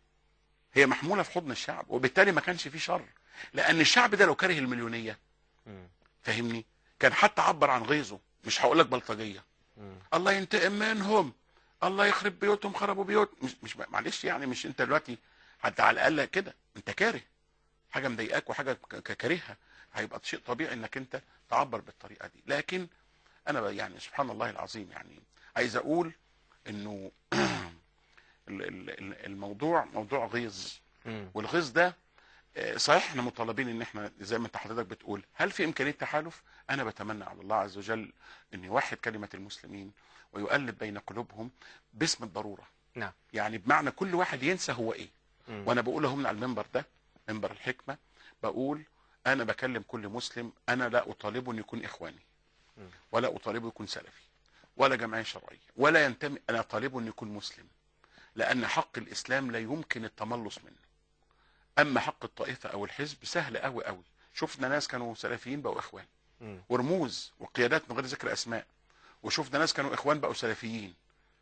هي محموله في حضن الشعب وبالتالي ما كانش فيه شر لان الشعب ده لو كره المليونيه مم. فاهمني كان حتى عبر عن غيظه مش هقول لك بلطجيه مم. الله ينتقم منهم الله يخرب بيوتهم خربوا بيوت مش مش معلش يعني مش انت دلوقتي حتى على الاقل كده انت كاره حاجه مضايقاك وحاجه ك- ك- كارهها هيبقى شيء طبيعي انك انت تعبر بالطريقه دي لكن انا ب- يعني سبحان الله العظيم يعني عايز اقول انه ال- ال- ال- الموضوع موضوع غيظ مم. والغيظ ده آه، صحيح احنا مطالبين ان احنا زي ما انت حضرتك بتقول هل في امكانيه تحالف انا بتمنى على الله عز وجل ان يوحد كلمه المسلمين ويؤلف بين قلوبهم باسم الضروره نعم. يعني بمعنى كل واحد ينسى هو ايه مم. وانا بقول لهم على المنبر ده منبر الحكمه بقول انا بكلم كل مسلم انا لا اطالبه ان يكون اخواني مم. ولا اطالبه يكون سلفي ولا جمعيه شرعيه ولا ينتمي انا اطالبه ان يكون مسلم لان حق الاسلام لا يمكن التملص منه اما حق الطائفه او الحزب سهل قوي قوي شفنا ناس كانوا سلفيين بقوا اخوان مم. ورموز وقيادات من غير ذكر اسماء وشفنا ناس كانوا اخوان بقوا سلفيين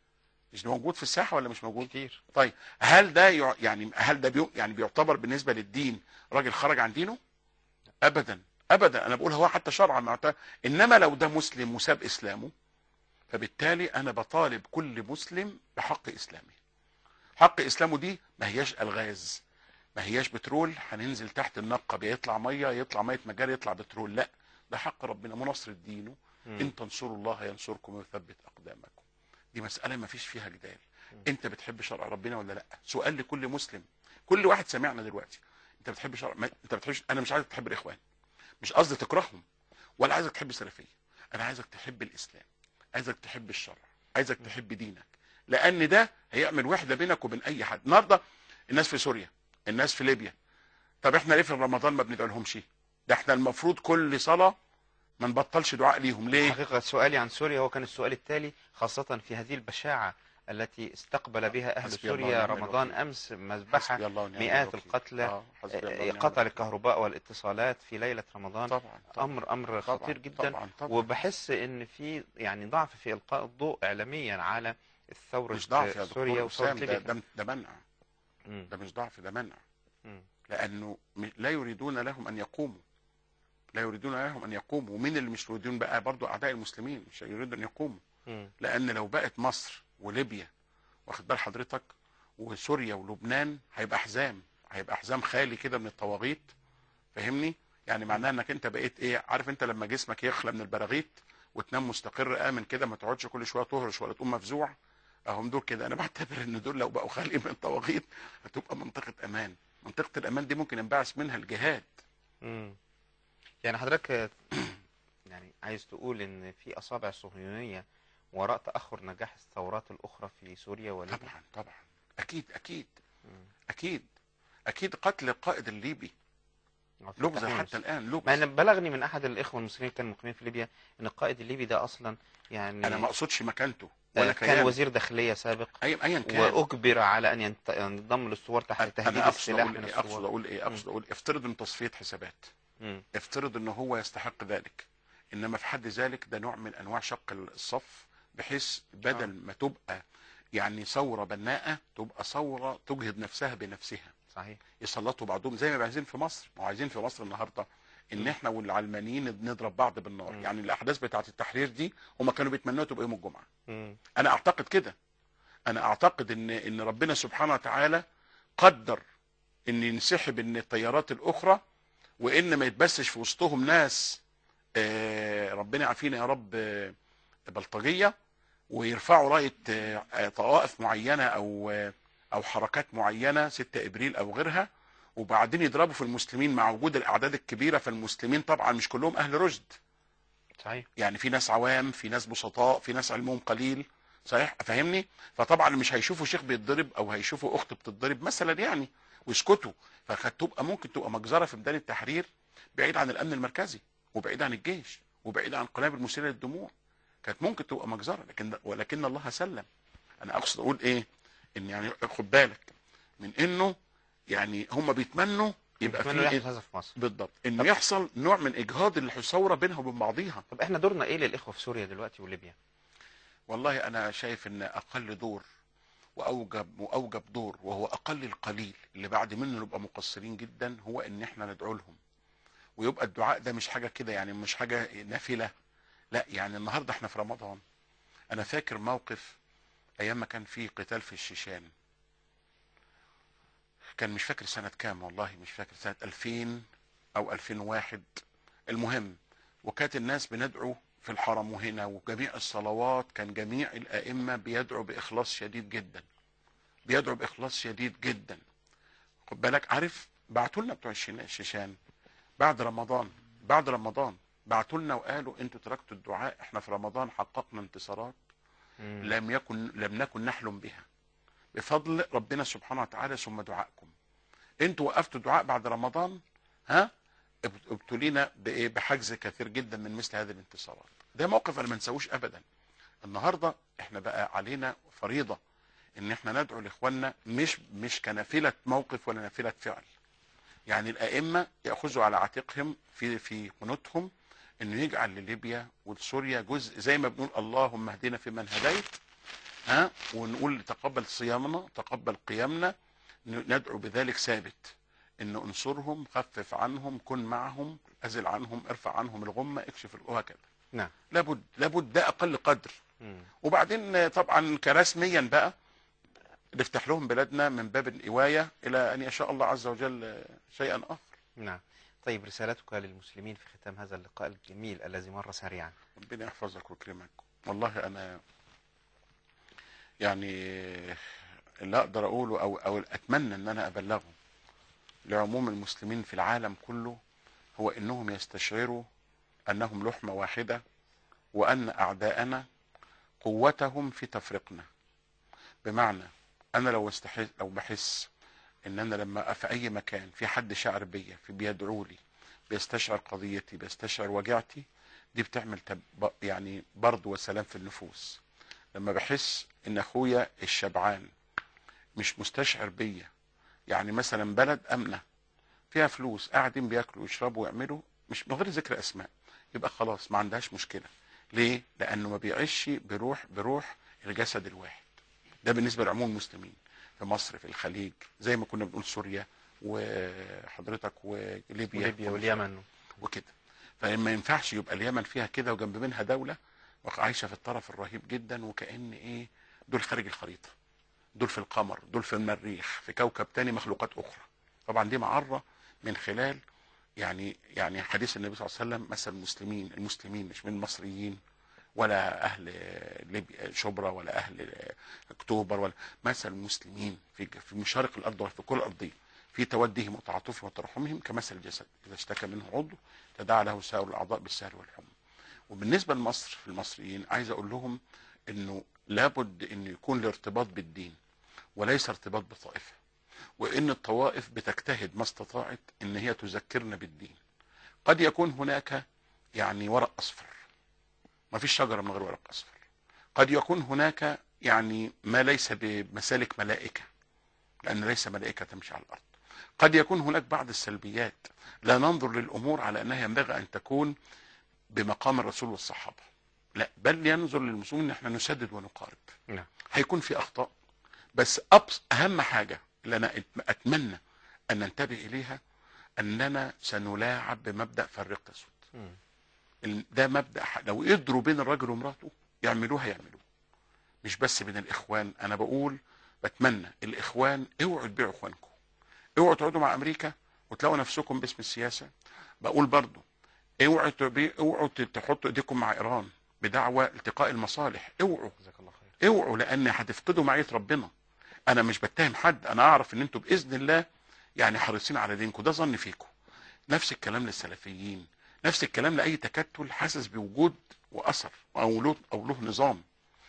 مش موجود في الساحه ولا مش موجود كتير طيب هل ده يع- يعني هل ده بيو يعني بيعتبر بالنسبه للدين راجل خرج عن دينه ابدا ابدا انا بقول هو حتى شرعا معتبر انما لو ده مسلم وساب اسلامه فبالتالي انا بطالب كل مسلم بحق اسلامه حق اسلامه دي ما هياش الغاز ما هياش بترول هننزل تحت النقه بيطلع ميه يطلع ميه مجاري يطلع بترول لا ده حق ربنا مناصره دينه مم. ان تنصروا الله ينصركم ويثبت اقدامكم دي مساله ما فيش فيها جدال انت بتحب شرع ربنا ولا لا سؤال لكل مسلم كل واحد سمعنا دلوقتي انت بتحب شرع ما... انت بتحبش انا مش عايزك تحب الاخوان مش قصدي تكرههم ولا عايزك تحب السلفيه انا عايزك تحب الاسلام عايزك تحب الشرع عايزك تحب دينك لان ده هيعمل وحده بينك وبين اي حد النهارده الناس في سوريا الناس في ليبيا طب احنا ليه في رمضان ما بندعي لهمش ده احنا المفروض كل صلاه ما نبطلش دعاء ليهم ليه حقيقة سؤالي عن سوريا هو كان السؤال التالي خاصة في هذه البشاعة التي استقبل بها أهل حسبي الله سوريا ونعم رمضان الوكيل. أمس مذبحة حسبي الله ونعم مئات الوكيل. القتلى آه، حسبي الله آه، ونعم قطع الوكيل. الكهرباء والاتصالات في ليلة رمضان طبعا طبعا أمر أمر طبعاً، خطير جدا طبعا طبعا وبحس ان في يعني ضعف في القاء الضوء اعلاميا على الثوره مش ضعف يا سوريا دكتور وثوره وسام ده, ليبيا ده, ده منع مم. ده مش ضعف ده منع مم. لانه م- لا يريدون لهم ان يقوموا لا يريدون لهم ان يقوموا ومين اللي مش يريدون بقى برضو اعداء المسلمين مش يريدون ان يقوموا مم. لان لو بقت مصر وليبيا واخد بال حضرتك وسوريا ولبنان هيبقى احزام هيبقى احزام خالي كده من الطواغيت فاهمني يعني معناها انك انت بقيت ايه عارف انت لما جسمك يخلى من البراغيث وتنام مستقر امن كده ما تقعدش كل شويه تهرش ولا تقوم مفزوع اهم دول كده انا بعتبر ان دول لو بقوا خالي من الطواغيت هتبقى منطقه امان منطقه الامان دي ممكن ينبعث منها الجهاد مم. يعني حضرتك آه، يعني عايز تقول ان في اصابع صهيونيه وراء تاخر نجاح الثورات الاخرى في سوريا وليبيا طبعا طبعا اكيد اكيد مم. اكيد اكيد قتل القائد الليبي وفي لغز التحرير حتى الان ما لغز أنا بلغني من احد الاخوه المسلمين كانوا مقيمين في ليبيا ان القائد الليبي ده اصلا يعني انا ما اقصدش مكانته آه، ولا كان كيانه وزير داخليه سابق اي ايا كان واجبر على ان ينت- ينضم للثوار تحت انا تهديد أنا اقصد السلاح اقول من ايه اقصد الثوار اقول ايه اقصد اقول افترض ان تصفيه حسابات مم. افترض ان هو يستحق ذلك انما في حد ذلك ده نوع من انواع شق الصف بحيث بدل آه. ما تبقى يعني ثوره بناءه تبقى ثوره تجهد نفسها بنفسها صحيح يسلطوا بعضهم زي ما عايزين في مصر ما هو عايزين في مصر النهارده ان مم. احنا والعلمانيين نضرب بعض بالنار مم. يعني الاحداث بتاعه التحرير دي هم كانوا بيتمنوا تبقى يوم الجمعه مم. انا اعتقد كده انا اعتقد ان ان ربنا سبحانه وتعالى قدر ان ينسحب ان التيارات الاخرى وان ما يتبسش في وسطهم ناس آه، ربنا يعافينا يا رب آه، بلطجيه ويرفعوا رايه آه، آه، طوائف معينه او آه، او حركات معينه 6 ابريل او غيرها وبعدين يضربوا في المسلمين مع وجود الاعداد الكبيره فالمسلمين طبعا مش كلهم اهل رشد صحيح يعني في ناس عوام في ناس بسطاء في ناس علمهم قليل صحيح فاهمني فطبعا مش هيشوفوا شيخ بيتضرب او هيشوفوا اخت بتتضرب مثلا يعني ويسكتوا فهتبقى ممكن تبقى مجزره في ميدان التحرير بعيد عن الامن المركزي وبعيد عن الجيش وبعيد عن قنابل مسيله للدموع كانت ممكن تبقى مجزره لكن ولكن الله سلم انا اقصد اقول ايه ان يعني خد بالك من انه يعني هم بيتمنوا يبقى نتمنى في يحصل إيه؟ هذا في مصر بالضبط انه يحصل نوع من اجهاض الثوره بينها وبين بعضيها طب احنا دورنا ايه للاخوه في سوريا دلوقتي وليبيا والله انا شايف ان اقل دور واوجب واوجب دور وهو اقل القليل اللي بعد منه نبقى مقصرين جدا هو ان احنا ندعو لهم ويبقى الدعاء ده مش حاجه كده يعني مش حاجه نافله لا يعني النهارده احنا في رمضان انا فاكر موقف ايام ما كان في قتال في الشيشان كان مش فاكر سنه كام والله مش فاكر سنه 2000 او 2001 المهم وكانت الناس بندعو في الحرم وهنا وجميع الصلوات كان جميع الائمه بيدعوا باخلاص شديد جدا بيدعوا باخلاص شديد جدا خد بالك عارف بعتوا لنا بتوع الشنا- الشيشان بعد رمضان بعد رمضان بعتوا لنا وقالوا انتوا تركتوا الدعاء احنا في رمضان حققنا انتصارات مم. لم يكن لم نكن نحلم بها بفضل ربنا سبحانه وتعالى ثم دعائكم انتوا وقفتوا الدعاء بعد رمضان ها اب- ابتلينا بايه بحجز كثير جدا من مثل هذه الانتصارات ده موقف انا ما انساهوش ابدا النهارده احنا بقى علينا فريضه ان احنا ندعو لاخواننا مش مش كنافله موقف ولا نافله فعل يعني الائمه ياخذوا على عاتقهم في في قنوتهم انه يجعل لليبيا ولسوريا جزء زي ما بنقول اللهم اهدنا فيمن هديت ها ونقول تقبل صيامنا تقبل قيامنا ن- ندعو بذلك ثابت ان انصرهم خفف عنهم كن معهم ازل عنهم ارفع عنهم الغمه اكشف ال- وهكذا نعم لابد لابد ده اقل قدر مم. وبعدين آه، طبعا كرسميا بقى نفتح لهم بلادنا من باب الإواية إلى أن يشاء الله عز وجل آه، شيئا آخر نعم طيب رسالتك للمسلمين في ختام هذا اللقاء الجميل الذي مر سريعا ربنا يحفظك ويكرمك والله انا يعني اللي اقدر اقوله او او اتمنى ان انا ابلغه لعموم المسلمين في العالم كله هو انهم يستشعروا انهم لحمه واحده وان اعداءنا قوتهم في تفرقنا بمعنى انا لو استحس لو بحس ان انا لما في اي مكان في حد شعر بيا في بيدعو لي بيستشعر قضيتي بيستشعر وجعتي دي بتعمل تب... يعني برد وسلام في النفوس لما بحس ان اخويا الشبعان مش مستشعر بيا يعني مثلا بلد امنه فيها فلوس قاعدين بياكلوا ويشربوا ويعملوا مش من غير ذكر اسماء يبقى خلاص ما عندهاش مشكله ليه لانه ما بيعيش بروح بروح الجسد الواحد ده بالنسبه لعموم المسلمين في مصر في الخليج زي ما كنا بنقول سوريا وحضرتك وليبيا وليبيا واليمن وكده فما ينفعش يبقى اليمن فيها كده وجنب منها دوله عايشه في الطرف الرهيب جدا وكأن ايه دول خارج الخريطه دول في القمر دول في المريخ في كوكب تاني مخلوقات اخرى طبعا دي معره من خلال يعني يعني حديث النبي صلى الله عليه وسلم مثل المسلمين المسلمين مش من المصريين ولا اهل ليبيا شبرا ولا اهل اكتوبر ولا مثل المسلمين في في مشارق الارض وفي كل الارضيه في تودهم وتعاطفهم وترحمهم كمثل الجسد اذا اشتكى منه عضو تداعى له سائر الاعضاء بالسهر والحمى وبالنسبه لمصر في المصريين عايز اقول لهم انه لابد ان يكون الارتباط بالدين وليس ارتباط بطائفه وان الطوائف بتجتهد ما استطاعت ان هي تذكرنا بالدين قد يكون هناك يعني ورق اصفر ما فيش شجره من غير ورق اصفر قد يكون هناك يعني ما ليس بمسالك ملائكه لان ليس ملائكه تمشي على الارض قد يكون هناك بعض السلبيات لا ننظر للامور على انها ينبغي ان تكون بمقام الرسول والصحابه لا بل ينظر للمسلمين ان احنا نسدد ونقارب نعم هيكون في اخطاء بس أبس اهم حاجه اللي انا اتمنى ان ننتبه اليها اننا سنلاعب بمبدا فرق تسود مم. ال- ده مبدا ح- لو قدروا بين الراجل ومراته يعملوها يعملوه مش بس بين الاخوان انا بقول بتمنى الاخوان اوعوا تبيعوا اخوانكم اوعوا تقعدوا مع امريكا وتلاقوا نفسكم باسم السياسه بقول برضو اوعوا تبي- اوعوا ت- تحطوا ايديكم مع ايران بدعوى التقاء المصالح اوعوا جزاك الله خير اوعوا لان هتفقدوا معيه ربنا انا مش بتهم حد انا اعرف ان انتوا باذن الله يعني حريصين على دينكم ده ظن فيكم نفس الكلام للسلفيين نفس الكلام لاي تكتل حاسس بوجود واثر او له او له نظام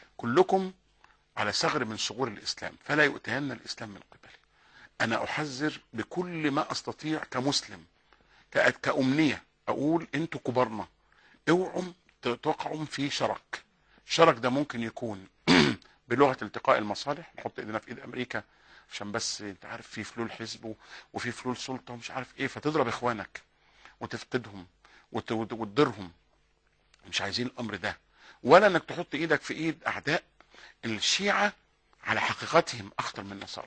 كلكم على ثغر من ثغور الاسلام فلا يؤتين الاسلام من قبله انا احذر بكل ما استطيع كمسلم كأ- كأمنية اقول انتوا كبرنا اوعوا ت- تقعوا في شرك الشرك ده ممكن يكون بلغة التقاء المصالح نحط ايدينا في ايد امريكا عشان بس انت عارف في فلول حزب و- وفي فلول سلطه ومش عارف ايه فتضرب اخوانك وتفقدهم وت- وت- وتضرهم مش عايزين الامر ده ولا انك تحط ايدك في ايد اعداء الشيعه على حقيقتهم اخطر من النصارى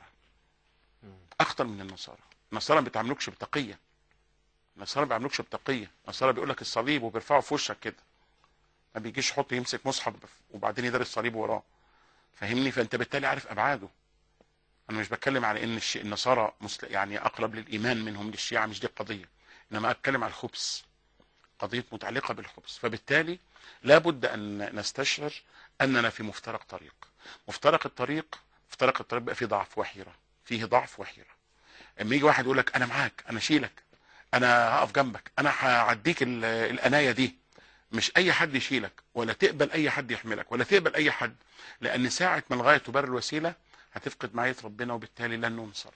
اخطر من النصارى النصارى ما بيتعاملوكش بتقيه النصارى ما بيعاملوكش بتقيه النصارى بيقول لك الصليب وبيرفعه في وشك كده ما بيجيش يحط يمسك مصحف وبعدين يدار الصليب وراه فاهمني فانت بالتالي عارف ابعاده انا مش بتكلم على ان الش- النصارى مسل... يعني اقرب للايمان منهم للشيعه مش دي القضيه انما اتكلم على الخبث قضيه متعلقه بالخبث فبالتالي لابد ان نستشعر اننا في مفترق طريق مفترق الطريق مفترق الطريق بقى فيه ضعف وحيره فيه ضعف وحيره اما يجي واحد يقول لك انا معاك انا اشيلك انا هقف جنبك انا هعديك ال- الانايه دي مش اي حد يشيلك ولا تقبل اي حد يحملك ولا تقبل اي حد لان ساعه ما الغايه تبرر الوسيله هتفقد معيه ربنا وبالتالي لن ننصر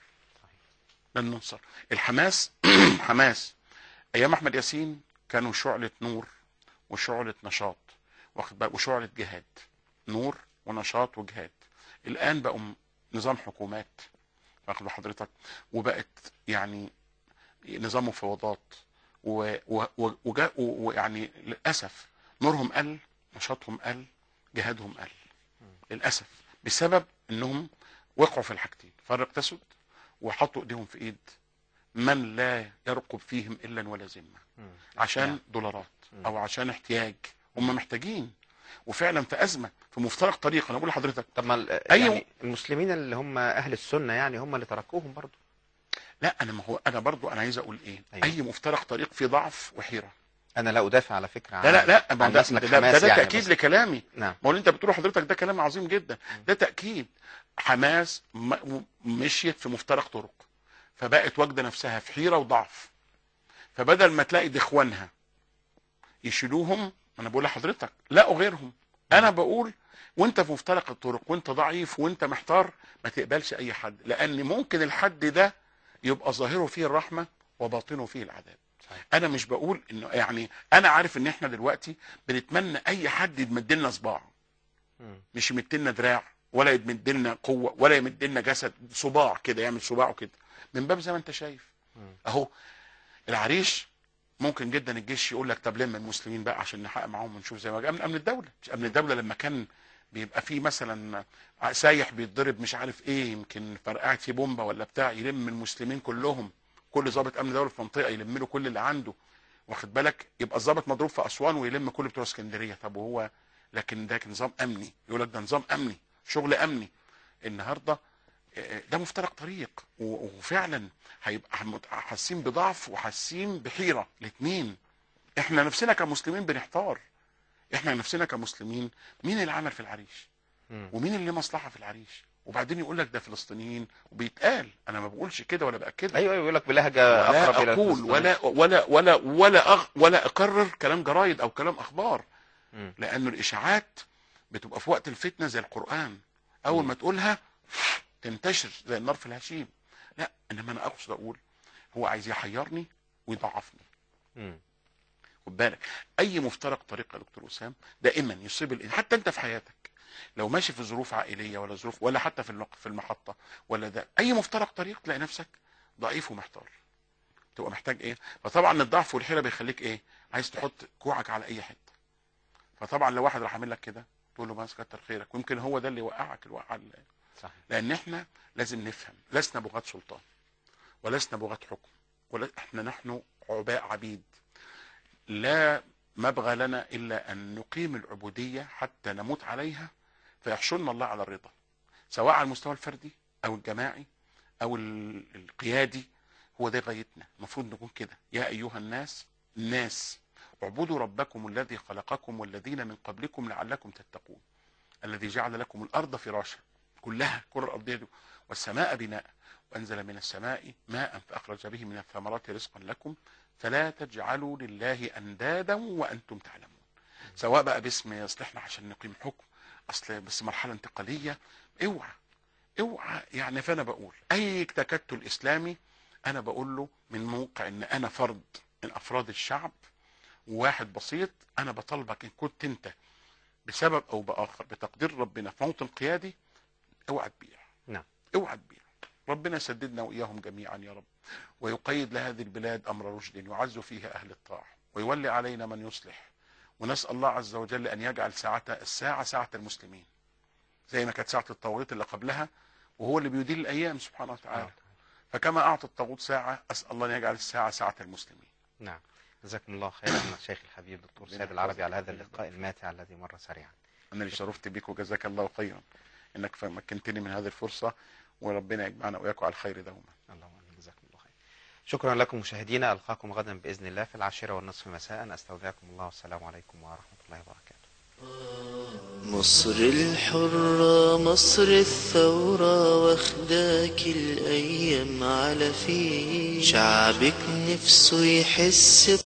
لن ننصر الحماس حماس ايام احمد ياسين كانوا شعله نور وشعله نشاط واخد بالك وشعله جهاد نور ونشاط وجهاد الان بقوا م- نظام حكومات واخد بال حضرتك وبقت يعني نظام مفاوضات و- و- و- وجا- و- ويعني للاسف نورهم قل نشاطهم قل جهادهم قل للاسف بسبب انهم وقعوا في الحاجتين فرق تسد وحطوا ايديهم في ايد من لا يرقب فيهم الا ولا ذمه مم. عشان نعم. دولارات مم. او عشان احتياج هم محتاجين وفعلا في ازمه في مفترق طريق انا بقول لحضرتك طب ما ال- أيوه. يعني المسلمين اللي هم اهل السنه يعني هم اللي تركوهم برضو لا انا ما هو انا برضو انا عايز اقول ايه أيوه. اي مفترق طريق فيه ضعف وحيره انا لا ادافع على فكره عن لا لا لا ما عن ده, مسلك ده, ده, حماس ده يعني تاكيد بس. لكلامي نعم ما هو اللي انت بتقوله حضرتك ده كلام عظيم جدا ده تاكيد حماس م- مشيت في مفترق طرق فبقت واجده نفسها في حيره وضعف فبدل ما تلاقي دي اخوانها يشيلوهم انا بقول لحضرتك لقوا غيرهم انا بقول وانت في مفترق الطرق وانت ضعيف وانت محتار ما تقبلش اي حد لان ممكن الحد ده يبقى ظاهره فيه الرحمه وباطنه فيه العذاب صحيح. انا مش بقول انه يعني انا عارف ان احنا دلوقتي بنتمنى اي حد يمد لنا صباع مم. مش يمد لنا دراع ولا يمد لنا قوه ولا يمد لنا جسد صباع كده يعمل صباعه كده من باب زي ما انت شايف مم. اهو العريش ممكن جدا الجيش يقول لك طب لما المسلمين بقى عشان نحقق معاهم ونشوف زي ما امن امن الدوله مش امن الدوله لما كان بيبقى فيه مثلا سايح بيتضرب مش عارف ايه يمكن فرقعت فيه بومبه ولا بتاع يلم المسلمين كلهم كل ضابط امن دوله في منطقه يلم له كل اللي عنده واخد بالك يبقى الضابط مضروب في اسوان ويلم كل بتوع اسكندريه طب وهو لكن ده كان نظام امني يقول لك ده نظام امني شغل امني النهارده آه، ده مفترق طريق و- وفعلا هيبقى حم- حاسين بضعف وحاسين بحيره الاثنين احنا نفسنا كمسلمين بنحتار احنا نفسنا كمسلمين مين اللي عمل في العريش مم. ومين اللي ليه مصلحه في العريش وبعدين يقول لك ده فلسطينيين وبيتقال انا ما بقولش كده ولا باكد ايوه ايوه يقول لك بلهجه اقرب ولا الى اقول الفلسطيني. ولا ولا ولا ولا أغ ولا اقرر كلام جرايد او كلام اخبار مم. لانه الاشاعات بتبقى في وقت الفتنه زي القران اول مم. ما تقولها تنتشر زي النار في الهشيم لا انما انا اقصد اقول هو عايز يحيرني ويضعفني مم. خد بالك اي مفترق طريق يا دكتور وسام دائما يصيب الإن... حتى انت في حياتك لو ماشي في ظروف عائليه ولا ظروف ولا حتى في النق- في المحطه ولا ده اي مفترق طريق تلاقي نفسك ضعيف ومحتار تبقى محتاج ايه فطبعا الضعف والحيره بيخليك ايه عايز تحط كوعك على اي حته فطبعا لو واحد راح عامل لك كده تقول له بس كتر خيرك ويمكن هو ده اللي يوقعك الوقعه اللي- صحيح لان احنا لازم نفهم لسنا بغاة سلطان ولسنا بغاة حكم ولا احنا نحن عباء عبيد لا مبغى لنا الا ان نقيم العبوديه حتى نموت عليها فيحشرنا الله على الرضا سواء على المستوى الفردي او الجماعي او ال- القيادي هو ده غايتنا المفروض نكون كده يا ايها الناس الناس اعبدوا ربكم الذي خلقكم والذين من قبلكم لعلكم تتقون الذي جعل لكم الارض فراشا كلها كره الارضيه دي والسماء بناء وانزل من السماء ماء فاخرج به من الثمرات رزقا لكم فلا تجعلوا لله اندادا وانتم تعلمون سواء بقى باسم اصل احنا عشان نقيم حكم اصل بس مرحله انتقاليه اوعى اوعى يعني فانا بقول اي تكتل اسلامي انا بقول له من موقع ان انا فرد من افراد الشعب وواحد بسيط انا بطالبك ان كنت انت بسبب او باخر بتقدير ربنا في موطن قيادي اوعى تبيع نعم. اوعى تبيع ربنا يسددنا وإياهم جميعا يا رب ويقيد لهذه البلاد أمر رشد يعز فيها أهل الطاعة ويولي علينا من يصلح ونسأل الله عز وجل أن يجعل ساعتها الساعة ساعة المسلمين زي ما كانت ساعة الطاغوت اللي قبلها وهو اللي بيدير الأيام سبحانه وتعالى آه. فكما أعطى الطاغوت ساعة أسأل الله أن يجعل الساعة ساعة المسلمين نعم جزاكم الله خيرا الشيخ الحبيب دكتور ربنا سيد العربي على يحفظك. هذا اللقاء الماتع الذي مر سريعا أنا اللي شرفت بك وجزاك الله خيرا إنك مكنتني من هذه الفرصة وربنا يجمعنا وإياكم على الخير دوما اللهم امين جزاكم الله خير شكرا لكم مشاهدينا القاكم غدا باذن الله في العاشره والنصف مساء استودعكم الله والسلام عليكم ورحمه الله وبركاته مصر الحرة مصر الثورة واخداك الأيام على فيه شعبك نفسه يحس